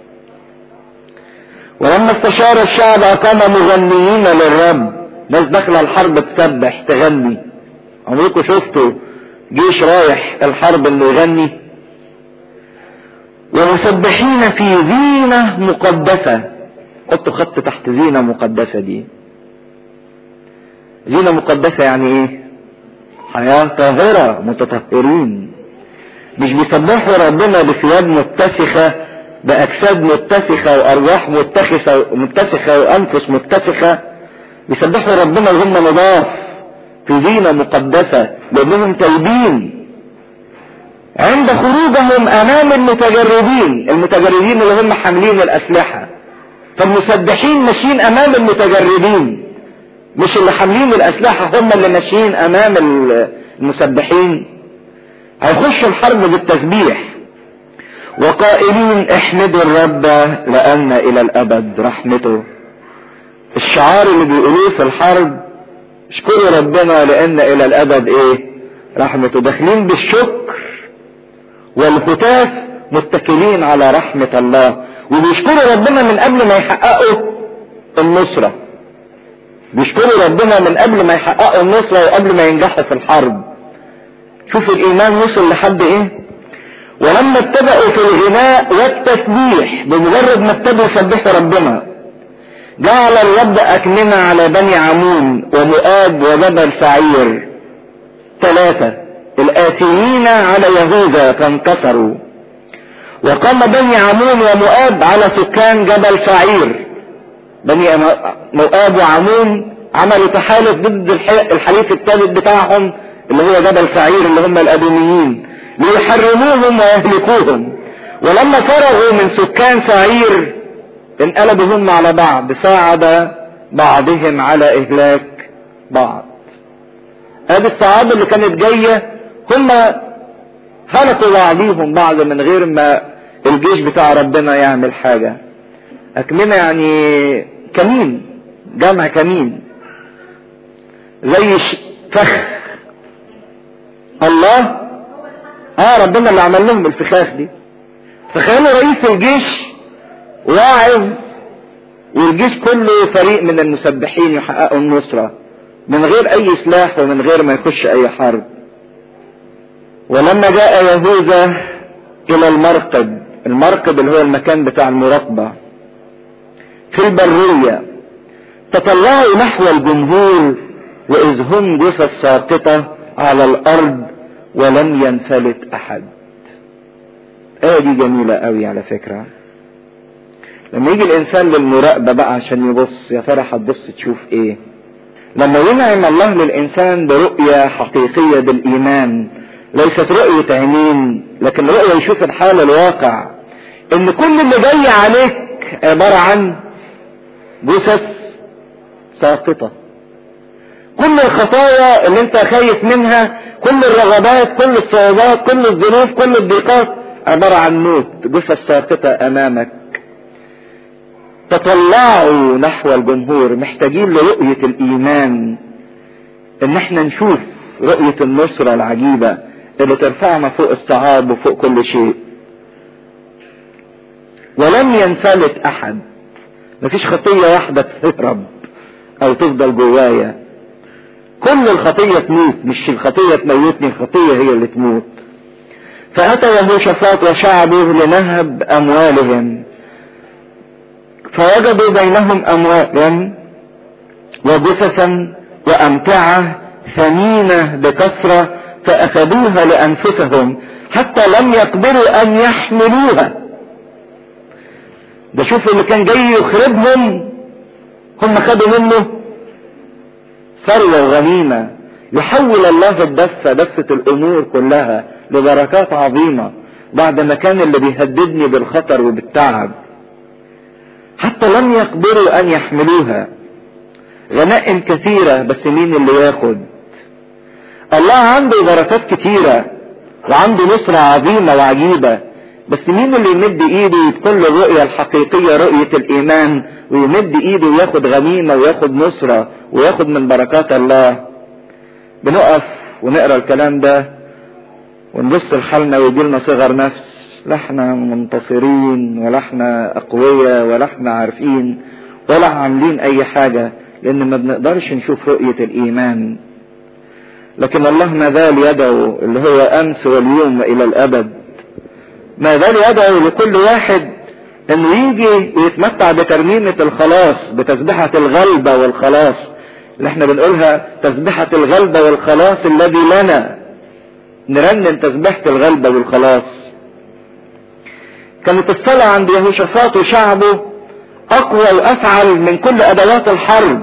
ولما استشار الشعب أقام مغنيين للرب ناس داخلة الحرب تسبح تغني عمركم شفتوا جيش رايح الحرب انه يغني ومسبحين في زينة مقدسة حطوا خط تحت زينة مقدسة دي زينة مقدسة يعني ايه حياة طاهرة متطهرين مش بيسبحوا ربنا بثياب متسخة بأجساد متسخة وأرواح متسخة متسخة وأنفس متسخة بيسبحوا ربنا وهم نضاف في زينة مقدسة لأنهم تايبين عند خروجهم أمام المتجردين المتجردين اللي هم حاملين الأسلحة فالمسبحين ماشيين أمام المتجردين مش اللي حاملين الأسلحة هم اللي ماشيين أمام المسبحين هيخشوا الحرب بالتسبيح وقائلين احمدوا الرب لأن إلى الأبد رحمته الشعار اللي بيقولوه في الحرب اشكروا ربنا لأن إلى الأبد إيه رحمته داخلين بالشكر والهتاف متكلين على رحمة الله وبيشكروا ربنا من قبل ما يحققوا النصرة بيشكروا ربنا من قبل ما يحققوا النصرة وقبل ما ينجحوا في الحرب شوفوا الإيمان وصل لحد إيه ولما ابتدأوا في الغناء والتسبيح بمجرد ما ابتدوا يسبحوا ربنا جعل الرب أكمنة على بني عمون ومؤاب وجبل سعير ثلاثة الآتيين على يهوذا فانتصروا وقام بني عمون ومؤاب على سكان جبل سعير بني مؤاب وعمون عملوا تحالف ضد الحليف الثالث بتاعهم اللي هو جبل سعير اللي هم الأدوميين ليحرموهم ويهلكوهم ولما فرغوا من سكان سعير انقلبوا هم على بعض ساعد بعضهم على اهلاك بعض ادي الصعاب اللي كانت جاية هم هلكوا بعضيهم بعض من غير ما الجيش بتاع ربنا يعمل حاجة اكمنة يعني كمين جمع كمين زي فخ الله اه ربنا اللي عمل لهم الفخاخ دي تخيلوا رئيس الجيش واعظ والجيش كله فريق من المسبحين يحققوا النصرة من غير اي سلاح ومن غير ما يخش اي حرب ولما جاء يهوذا الى المرقد المرقد اللي هو المكان بتاع المراقبة في البرية تطلعوا نحو الجمهور واذ هم جثث ساقطة على الارض ولم ينفلت احد ايه دي جميلة قوي على فكرة لما يجي الانسان للمراقبة بقى عشان يبص يا ترى هتبص تشوف ايه لما ينعم الله للانسان برؤية حقيقية بالايمان ليست رؤية عينين لكن رؤية يشوف الحال الواقع ان كل اللي جاي عليك عبارة عن جثث ساقطة كل الخطايا اللي انت خايف منها كل الرغبات كل الصعوبات كل الظروف كل الضيقات عبارة عن موت جثث ساقطة امامك تطلعوا نحو الجمهور محتاجين لرؤية الايمان ان احنا نشوف رؤية النصرة العجيبة اللي ترفعنا فوق الصعاب وفوق كل شيء ولم ينفلت احد مفيش خطية واحدة تهرب او تفضل جوايا كل الخطية تموت مش الخطية تموتني الخطية هي اللي تموت فأتى يهوشافاط وشعبه لنهب أموالهم فوجدوا بينهم اموالا وجثثا وامتعه ثمينه بكثره فاخذوها لانفسهم حتى لم يقدروا ان يحملوها ده شوفوا اللي كان جاي يخربهم هم خدوا منه ثروة وغنيمة يحول الله الدفة دفة الأمور كلها لبركات عظيمة بعد ما كان اللي بيهددني بالخطر وبالتعب حتى لم يقدروا أن يحملوها غنائم كثيرة بس مين اللي ياخد الله عنده بركات كتيرة وعنده نصرة عظيمة وعجيبة بس مين اللي يمد ايده بكل الرؤية الحقيقية رؤية الايمان ويمد ايده وياخد غنيمة وياخد نصرة وياخد من بركات الله بنقف ونقرا الكلام ده ونبص لحالنا ويجي لنا صغر نفس لا احنا منتصرين ولا احنا اقوياء ولا احنا عارفين ولا عاملين اي حاجة لان ما بنقدرش نشوف رؤية الايمان لكن الله ما زال يدعو اللي هو امس واليوم والى الابد ما زال يدعو لكل واحد انه يجي ويتمتع بترنيمة الخلاص بتسبحة الغلبة والخلاص اللي احنا بنقولها تسبحة الغلبة والخلاص الذي لنا نرنم تسبحة الغلبة والخلاص كانت الصلاة عند يهوشافاط وشعبه اقوى وافعل من كل ادوات الحرب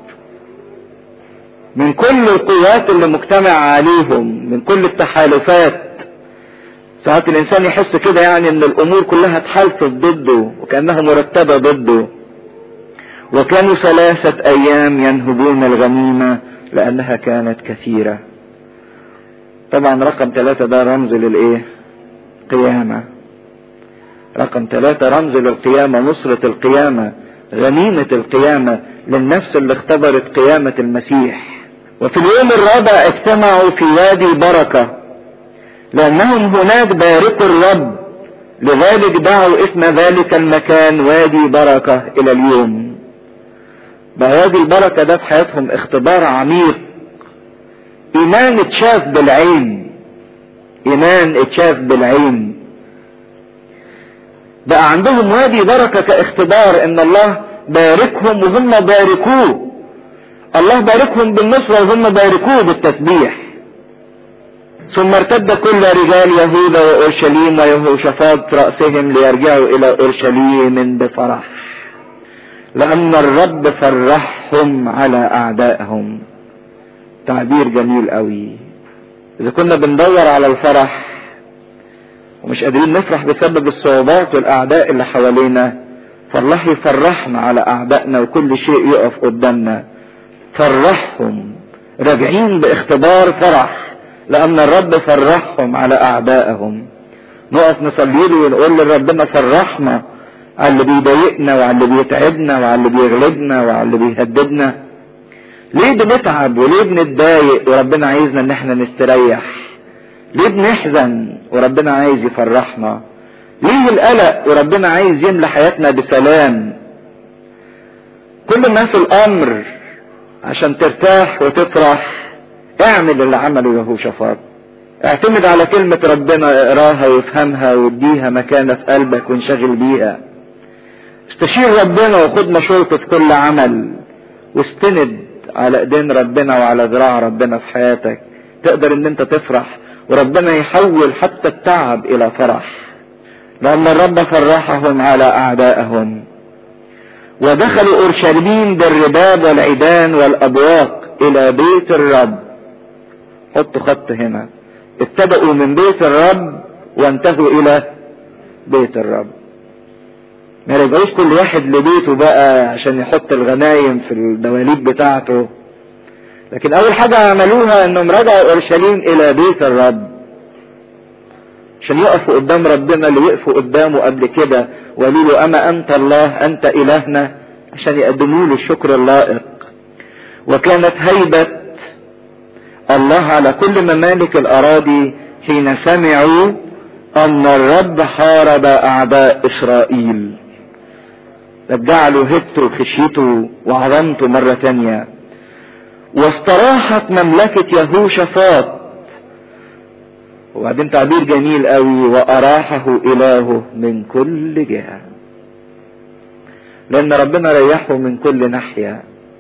من كل القوات اللي مجتمع عليهم من كل التحالفات ساعات الانسان يحس كده يعني ان الامور كلها اتحالفت ضده وكانها مرتبه ضده وكانوا ثلاثه ايام ينهبون الغنيمه لانها كانت كثيره طبعا رقم ثلاثة ده رمز للايه قيامة رقم ثلاثة رمز للقيامة نصرة القيامة غنيمة القيامة للنفس اللي اختبرت قيامة المسيح وفي اليوم الرابع اجتمعوا في وادي بركه لأنهم هناك باركوا الرب لذلك دعوا اسم ذلك المكان وادي بركة إلى اليوم بقى وادي البركة ده في حياتهم اختبار عميق إيمان اتشاف بالعين إيمان اتشاف بالعين بقى عندهم وادي بركة كاختبار إن الله باركهم وهم باركوه الله باركهم بالنصرة وهم باركوه بالتسبيح ثم ارتد كل رجال يهوذا واورشليم ويهوشافاط راسهم ليرجعوا الى اورشليم بفرح لان الرب فرحهم على اعدائهم تعبير جميل قوي اذا كنا بندور على الفرح ومش قادرين نفرح بسبب الصعوبات والاعداء اللي حوالينا فالله يفرحنا على اعدائنا وكل شيء يقف قدامنا فرحهم راجعين باختبار فرح لأن الرب فرحهم على أعدائهم نقف نصلي له ونقول لربنا فرحنا على اللي بيضايقنا وعلى اللي بيتعبنا وعلى اللي بيغلبنا وعلى اللي بيهددنا ليه بنتعب وليه بنتضايق وربنا عايزنا ان احنا نستريح ليه بنحزن وربنا عايز يفرحنا ليه القلق وربنا عايز يملى حياتنا بسلام كل ما في الامر عشان ترتاح وتفرح اعمل اللي عمله يهوشافاط اعتمد على كلمة ربنا اقراها وافهمها واديها مكانة في قلبك وانشغل بيها استشير ربنا وخد مشورته في كل عمل واستند على ايدين ربنا وعلى ذراع ربنا في حياتك تقدر ان انت تفرح وربنا يحول حتى التعب الى فرح لان الرب فرحهم على اعدائهم ودخلوا اورشليم بالرباب والعيدان والابواق الى بيت الرب حطوا خط هنا ابتدأوا من بيت الرب وانتهوا الى بيت الرب ما رجعوش كل واحد لبيته بقى عشان يحط الغنايم في الدواليب بتاعته لكن اول حاجة عملوها انهم رجعوا اورشليم الى بيت الرب عشان يقفوا قدام ربنا اللي وقفوا قدامه قبل كده وقالوا له اما انت الله انت الهنا عشان يقدموا له الشكر اللائق وكانت هيبة الله على كل ممالك الاراضي حين سمعوا ان الرب حارب اعداء اسرائيل رجع له هبته وخشيته وعظمته مرة تانية واستراحت مملكة يهوشافاط وبعدين تعبير جميل قوي واراحه الهه من كل جهة
لان ربنا ريحه من كل ناحية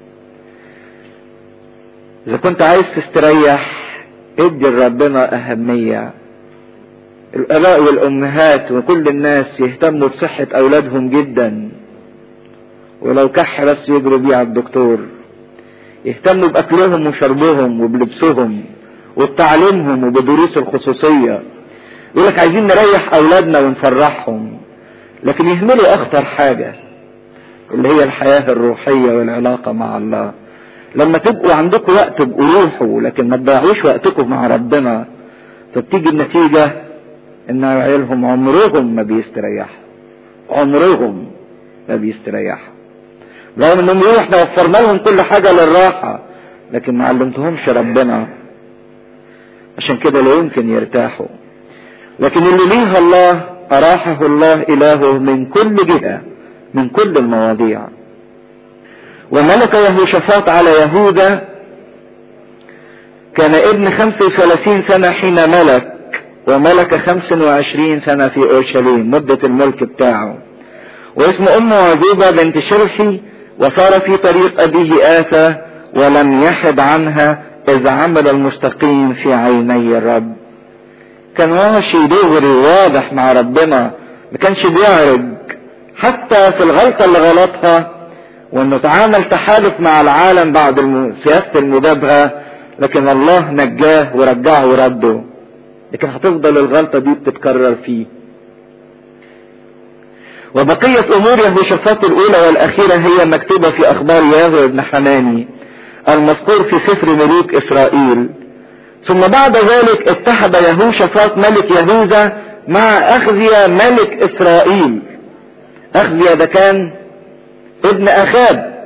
اذا كنت عايز تستريح ادي لربنا اهمية الاباء والامهات وكل الناس يهتموا بصحة اولادهم جدا ولو كح بس يجروا بيه على الدكتور يهتموا باكلهم وشربهم وبلبسهم وبتعليمهم وبدروس الخصوصية يقول لك عايزين نريح اولادنا ونفرحهم لكن يهملوا اخطر حاجة اللي هي الحياة الروحية والعلاقة مع الله لما تبقوا عندكم وقت تبقوا روحوا لكن ما تضيعوش وقتكم مع ربنا فبتيجي النتيجة ان عيالهم عمرهم ما بيستريحوا عمرهم ما بيستريحوا رغم انهم يقولوا احنا وفرنا لهم كل حاجة للراحة لكن ما علمتهمش ربنا عشان كده لا يمكن يرتاحوا لكن اللي ليها الله أراحه الله إلهه من كل جهة من كل المواضيع وملك يهوشافاط على يهوذا كان ابن خمس وثلاثين سنة حين ملك وملك خمس وعشرين سنة في أورشليم مدة الملك بتاعه واسم أمه عذوبة بنت شرحي وصار في طريق أبيه آسى ولم يحد عنها إذ عمل المستقيم في عيني الرب كان ماشي دغري واضح مع ربنا ما كانش بيعرج حتى في الغلطة اللي غلطها وانه تعامل تحالف مع العالم بعد سياسة المبابغة لكن الله نجاه ورجعه ورده لكن هتفضل الغلطة دي بتتكرر فيه وبقية امور يهوشافاط الاولى والاخيرة هي مكتوبة في اخبار ياهو بن حناني المذكور في سفر ملوك اسرائيل ثم بعد ذلك اتحد يهوشافاط ملك يهوذا مع اخزيا ملك اسرائيل اخزيا ده كان ابن اخاب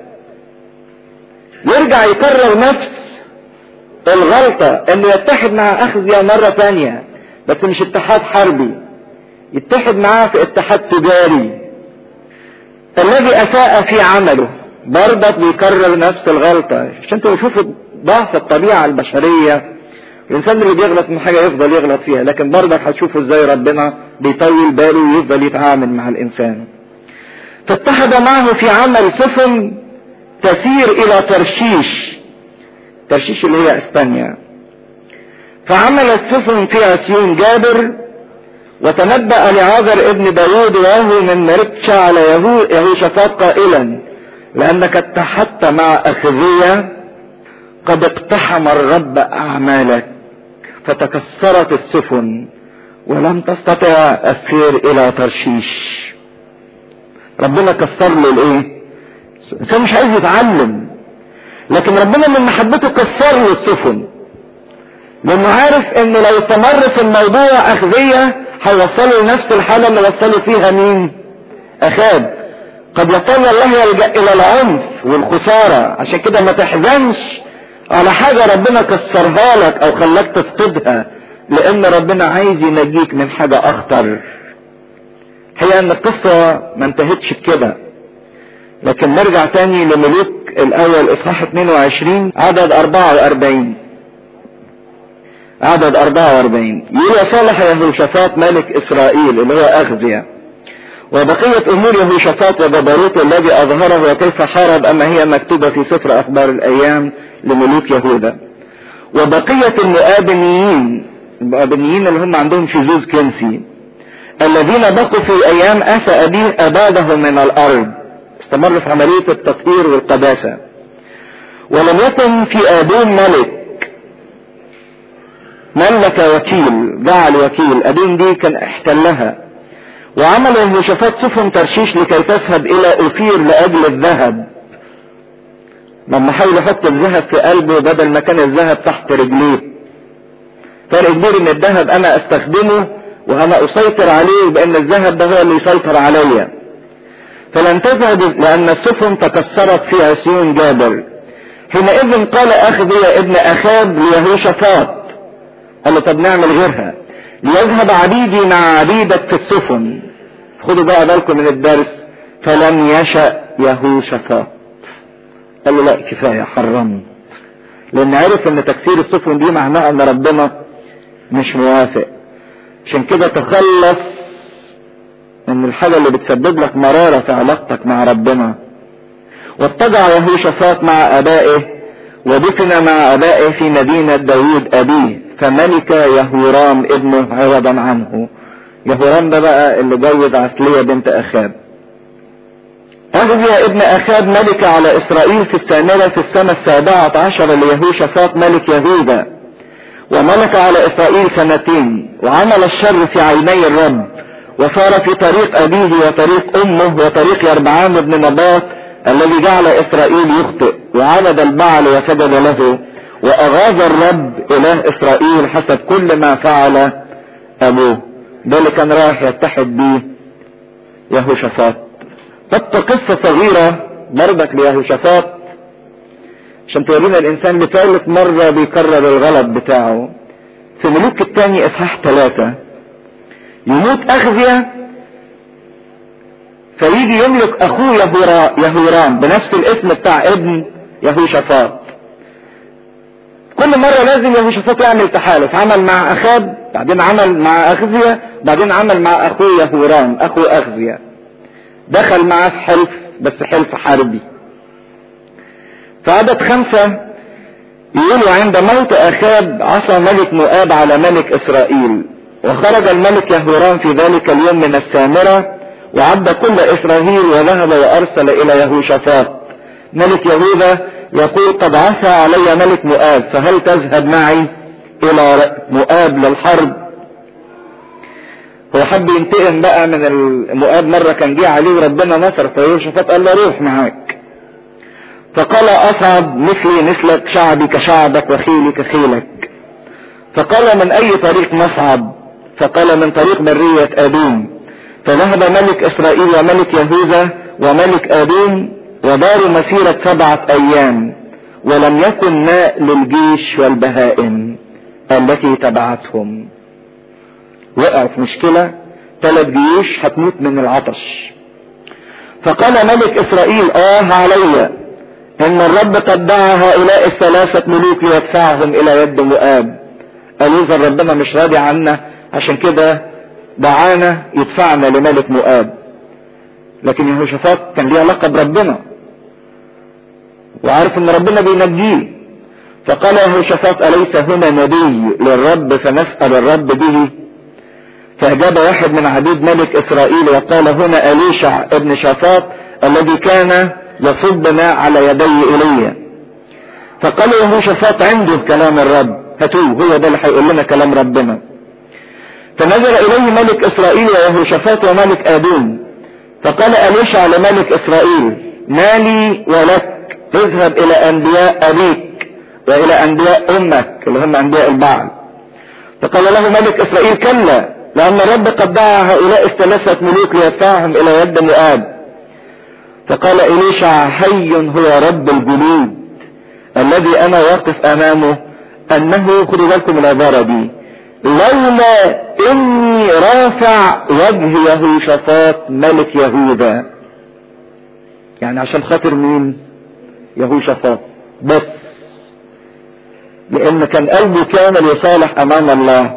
يرجع يكرر نفس الغلطة انه يتحد مع اخزيا مرة تانية بس مش اتحاد حربي يتحد معاه في اتحاد تجاري الذي اساء في عمله برضك بيكرر نفس الغلطة عشان تشوفوا ضعف الطبيعة البشرية الانسان اللي بيغلط من حاجة يفضل يغلط فيها لكن برضك هتشوفوا ازاي ربنا بيطول باله ويفضل يتعامل مع الانسان فاتحد معه في عمل سفن تسير الى ترشيش ترشيش اللي هي اسبانيا فعملت سفن في عسيون جابر وتنبأ لعازر ابن داود وهو من مرتشا على يهو يهوشافاط قائلا لأنك اتحدت مع أخذية قد اقتحم الرب أعمالك فتكسرت السفن ولم تستطع السير إلى ترشيش ربنا كسر له الايه الانسان مش عايز يتعلم لكن ربنا من محبته كسر له السفن لانه عارف انه لو استمر في الموضوع اخذية هيوصله لنفس الحالة اللي وصله فيها مين اخاب قد يضطر الله يلجأ الى العنف والخسارة عشان كده ما تحزنش على حاجة ربنا كسرها لك او خلاك تفقدها لان ربنا عايز ينجيك من حاجة اخطر هي ان القصة ما انتهتش بكده لكن نرجع تاني لملوك الاول اصحاح 22 عدد 44 عدد 44 يقول صالح يهوشافاط ملك اسرائيل اللي هو اخزيا وبقية امور يهوشافاط وجبروته الذي اظهره وكيف حارب اما هي مكتوبة في سفر اخبار الايام لملوك يهوذا وبقية المؤابنيين المؤابنيين اللي هم عندهم شذوذ كنسي الذين بقوا في ايام اسى ابيه ابادهم من الارض استمر في عملية التطهير والقداسة ولم يكن في ابون ملك ملك وكيل جعل وكيل ابين دي كان احتلها وعمل يهوشافاط سفن ترشيش لكي تذهب الى اوفير لاجل الذهب لما حاول يحط الذهب في قلبه بدل ما كان الذهب تحت رجليه فرق كبير ان الذهب انا استخدمه وانا اسيطر عليه بان الذهب ده هو اللي يسيطر عليا فلم تذهب لان السفن تكسرت في عسيون جابر حينئذ قال اخذ يا ابن اخاب ليهوشافاط قال له طب نعمل غيرها ليذهب عبيدي مع عبيدك في السفن خدوا بقى بالكم من الدرس فلم يشأ يهوشافاط قال له لا كفاية حرمت لان عرف ان تكسير السفن دي معناه ان ربنا مش موافق عشان كده تخلص
ان الحاجة اللي بتسبب لك مرارة في علاقتك مع ربنا واتجع يهوشافاط مع ابائه ودفن مع ابائه في مدينة داوود ابيه فملك يهورام ابنه عوضا عنه يهورام ده بقى اللي جوز عسلية بنت اخاب أغزي ابن أخاب ملك على إسرائيل في السامرة في السنة السابعة عشر ليهوشافاط ملك يهوذا وملك على إسرائيل سنتين وعمل الشر في عيني الرب وصار في طريق أبيه وطريق أمه وطريق يربعام بن نباط الذي جعل إسرائيل يخطئ وعبد البعل وسجد له وأغاظ الرب إله إسرائيل حسب كل ما فعل أبوه ده اللي كان رايح يتحد بيه يهوشافاط تبقى قصة صغيرة برضك ليهوشافاط عشان تورينا الإنسان لثالث مرة بيكرر الغلط بتاعه في ملوك الثاني إصحاح ثلاثة يموت أخزية فيجي يملك أخوه يهورا يهورام بنفس الاسم بتاع ابن يهوشافاط كل مرة لازم يهوشافاط يعمل تحالف عمل مع أخاب بعدين عمل مع أخزية بعدين عمل مع أخوه يهورام أخو أخزية دخل معاه في حلف بس حلف حربي فعدد خمسة يقولوا عند موت أخاب عصى ملك مؤاب على ملك إسرائيل وخرج الملك يهورام في ذلك اليوم من السامرة وعد كل إسرائيل وذهب وأرسل إلى يهوشافاط ملك يهوذا يقول قد عصى علي ملك مؤاب فهل تذهب معي إلى مؤاب للحرب هو حب ينتقم بقى من المؤاب مرة كان جه عليه وربنا نصر فيهوشافاط قال له روح معاك فقال أصعد مثلي مثلك شعبي كشعبك وخيلي كخيلك فقال من أي طريق نصعد فقال من طريق برية أدوم فذهب ملك إسرائيل وملك يهوذا وملك أدوم وداروا مسيرة سبعة أيام ولم يكن ماء للجيش والبهائم التي تبعتهم وقعوا في مشكلة ثلاث جيوش هتموت من العطش فقال ملك إسرائيل آه علي إن الرب قد دعا هؤلاء الثلاثة ملوك ليدفعهم إلى يد مؤاب قالوا إذا ربنا مش راضي عنا عشان كده دعانا يدفعنا لملك مؤاب لكن يهوشافاط كان ليه علاقة بربنا وعارف ان ربنا بينجيه فقال يهوشافاط أليس هنا نبي للرب فنسأل الرب به فأجاب واحد من عبيد ملك إسرائيل وقال هنا أليشع ابن شافاط الذي كان يصب ماء على يدي إيليا فقال يهوشافاط عنده كلام الرب هاتوه هو ده اللي هيقول لنا كلام ربنا فنزل إليه ملك إسرائيل ويهوشافاط وملك آدوم فقال أليشع لملك إسرائيل ما لي ولك اذهب إلى أنبياء أبيك وإلى أنبياء أمك اللي هم أنبياء البعل فقال له ملك إسرائيل كلا لأن الرب قد دعا هؤلاء الثلاثة ملوك ليدفعهم إلى يد مؤاب فقال إليشع حي هو رب الجنود الذي أنا واقف أمامه أنه خدوا بالكم العبارة دي لولا إني رافع وجه يهوشافاط ملك يهوذا يعني عشان خاطر مين يهوشافاط بس لأن كان قلبه كامل يصالح أمام الله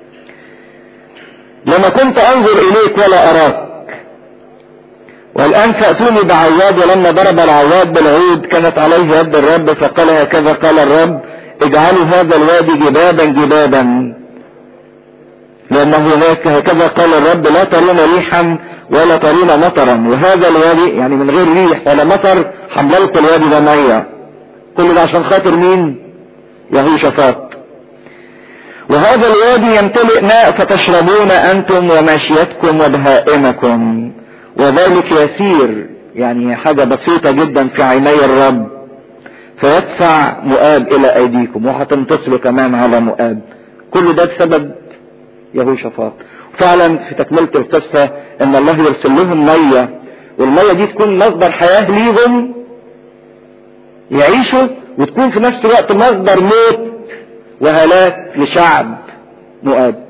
لما كنت انظر اليك ولا اراك والان تأتوني بعواد ولما ضرب العواد بالعود كانت عليه يد الرب فقال هكذا قال الرب اجعلوا هذا الوادي جبابا جبابا لانه هناك هكذا قال الرب لا ترون ريحا ولا ترون مطرا وهذا الوادي يعني من غير ريح ولا مطر حملت الوادي ده ميه كل ده عشان خاطر مين يهوشافاط وهذا الوادي يمتلئ ماء فتشربون انتم وماشيتكم وبهائمكم وذلك يسير يعني حاجة بسيطة جدا في عيني الرب فيدفع مؤاب الى ايديكم وهتنتصروا كمان على مؤاب كل ده بسبب يهوشافاط فعلا في تكملة القصة ان الله يرسل لهم مية والمية دي تكون مصدر حياة ليهم يعيشوا وتكون في نفس الوقت مصدر موت وهلاك لشعب مؤاب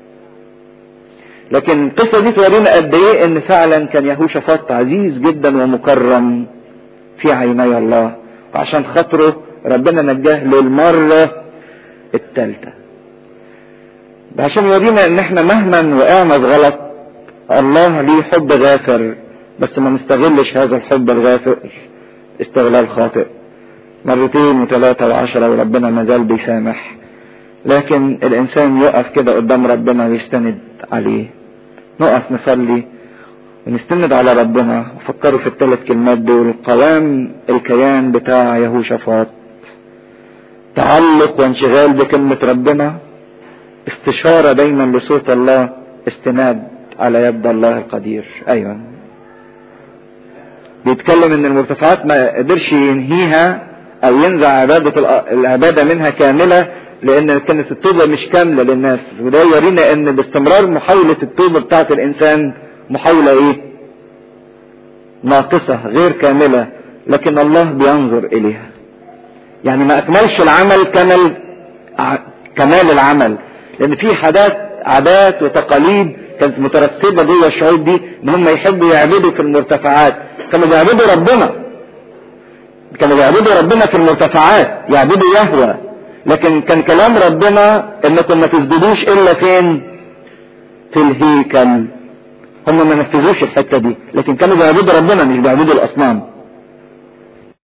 لكن القصة دي تورينا قد ايه ان فعلا كان يهوشافاط عزيز جدا ومكرم في عيني الله وعشان خاطره ربنا نجاه للمرة الثالثة عشان يورينا ان احنا مهما وقعنا في غلط الله ليه حب غافر بس ما نستغلش هذا الحب الغافر استغلال خاطئ مرتين وثلاثة وعشرة وربنا مازال بيسامح لكن الإنسان يقف كده قدام ربنا ويستند عليه نقف نصلي ونستند على ربنا وفكروا في الثلاث كلمات دول قوام الكيان بتاع يهوشافاط تعلق وانشغال بكلمة ربنا استشارة دايما لصوت الله استناد على يد الله القدير ايوه بيتكلم ان المرتفعات ما قدرش ينهيها او ينزع عبادة العبادة منها كاملة لان كانت التوبة مش كاملة للناس وده يورينا ان باستمرار محاولة التوبة بتاعت الانسان محاولة ايه ناقصة غير كاملة لكن الله بينظر اليها يعني ما اكملش العمل كمل كمال العمل لان في حاجات عادات وتقاليد كانت مترسبة جوه الشعوب دي ان هم يحبوا يعبدوا في المرتفعات كانوا بيعبدوا ربنا كانوا بيعبدوا ربنا في المرتفعات يعبدوا يهوى لكن كان كلام ربنا انكم ما تسجدوش الا فين في الهيكل هم ما نفذوش الحته دي لكن كانوا بيعبدوا ربنا مش بيعبدوا الاصنام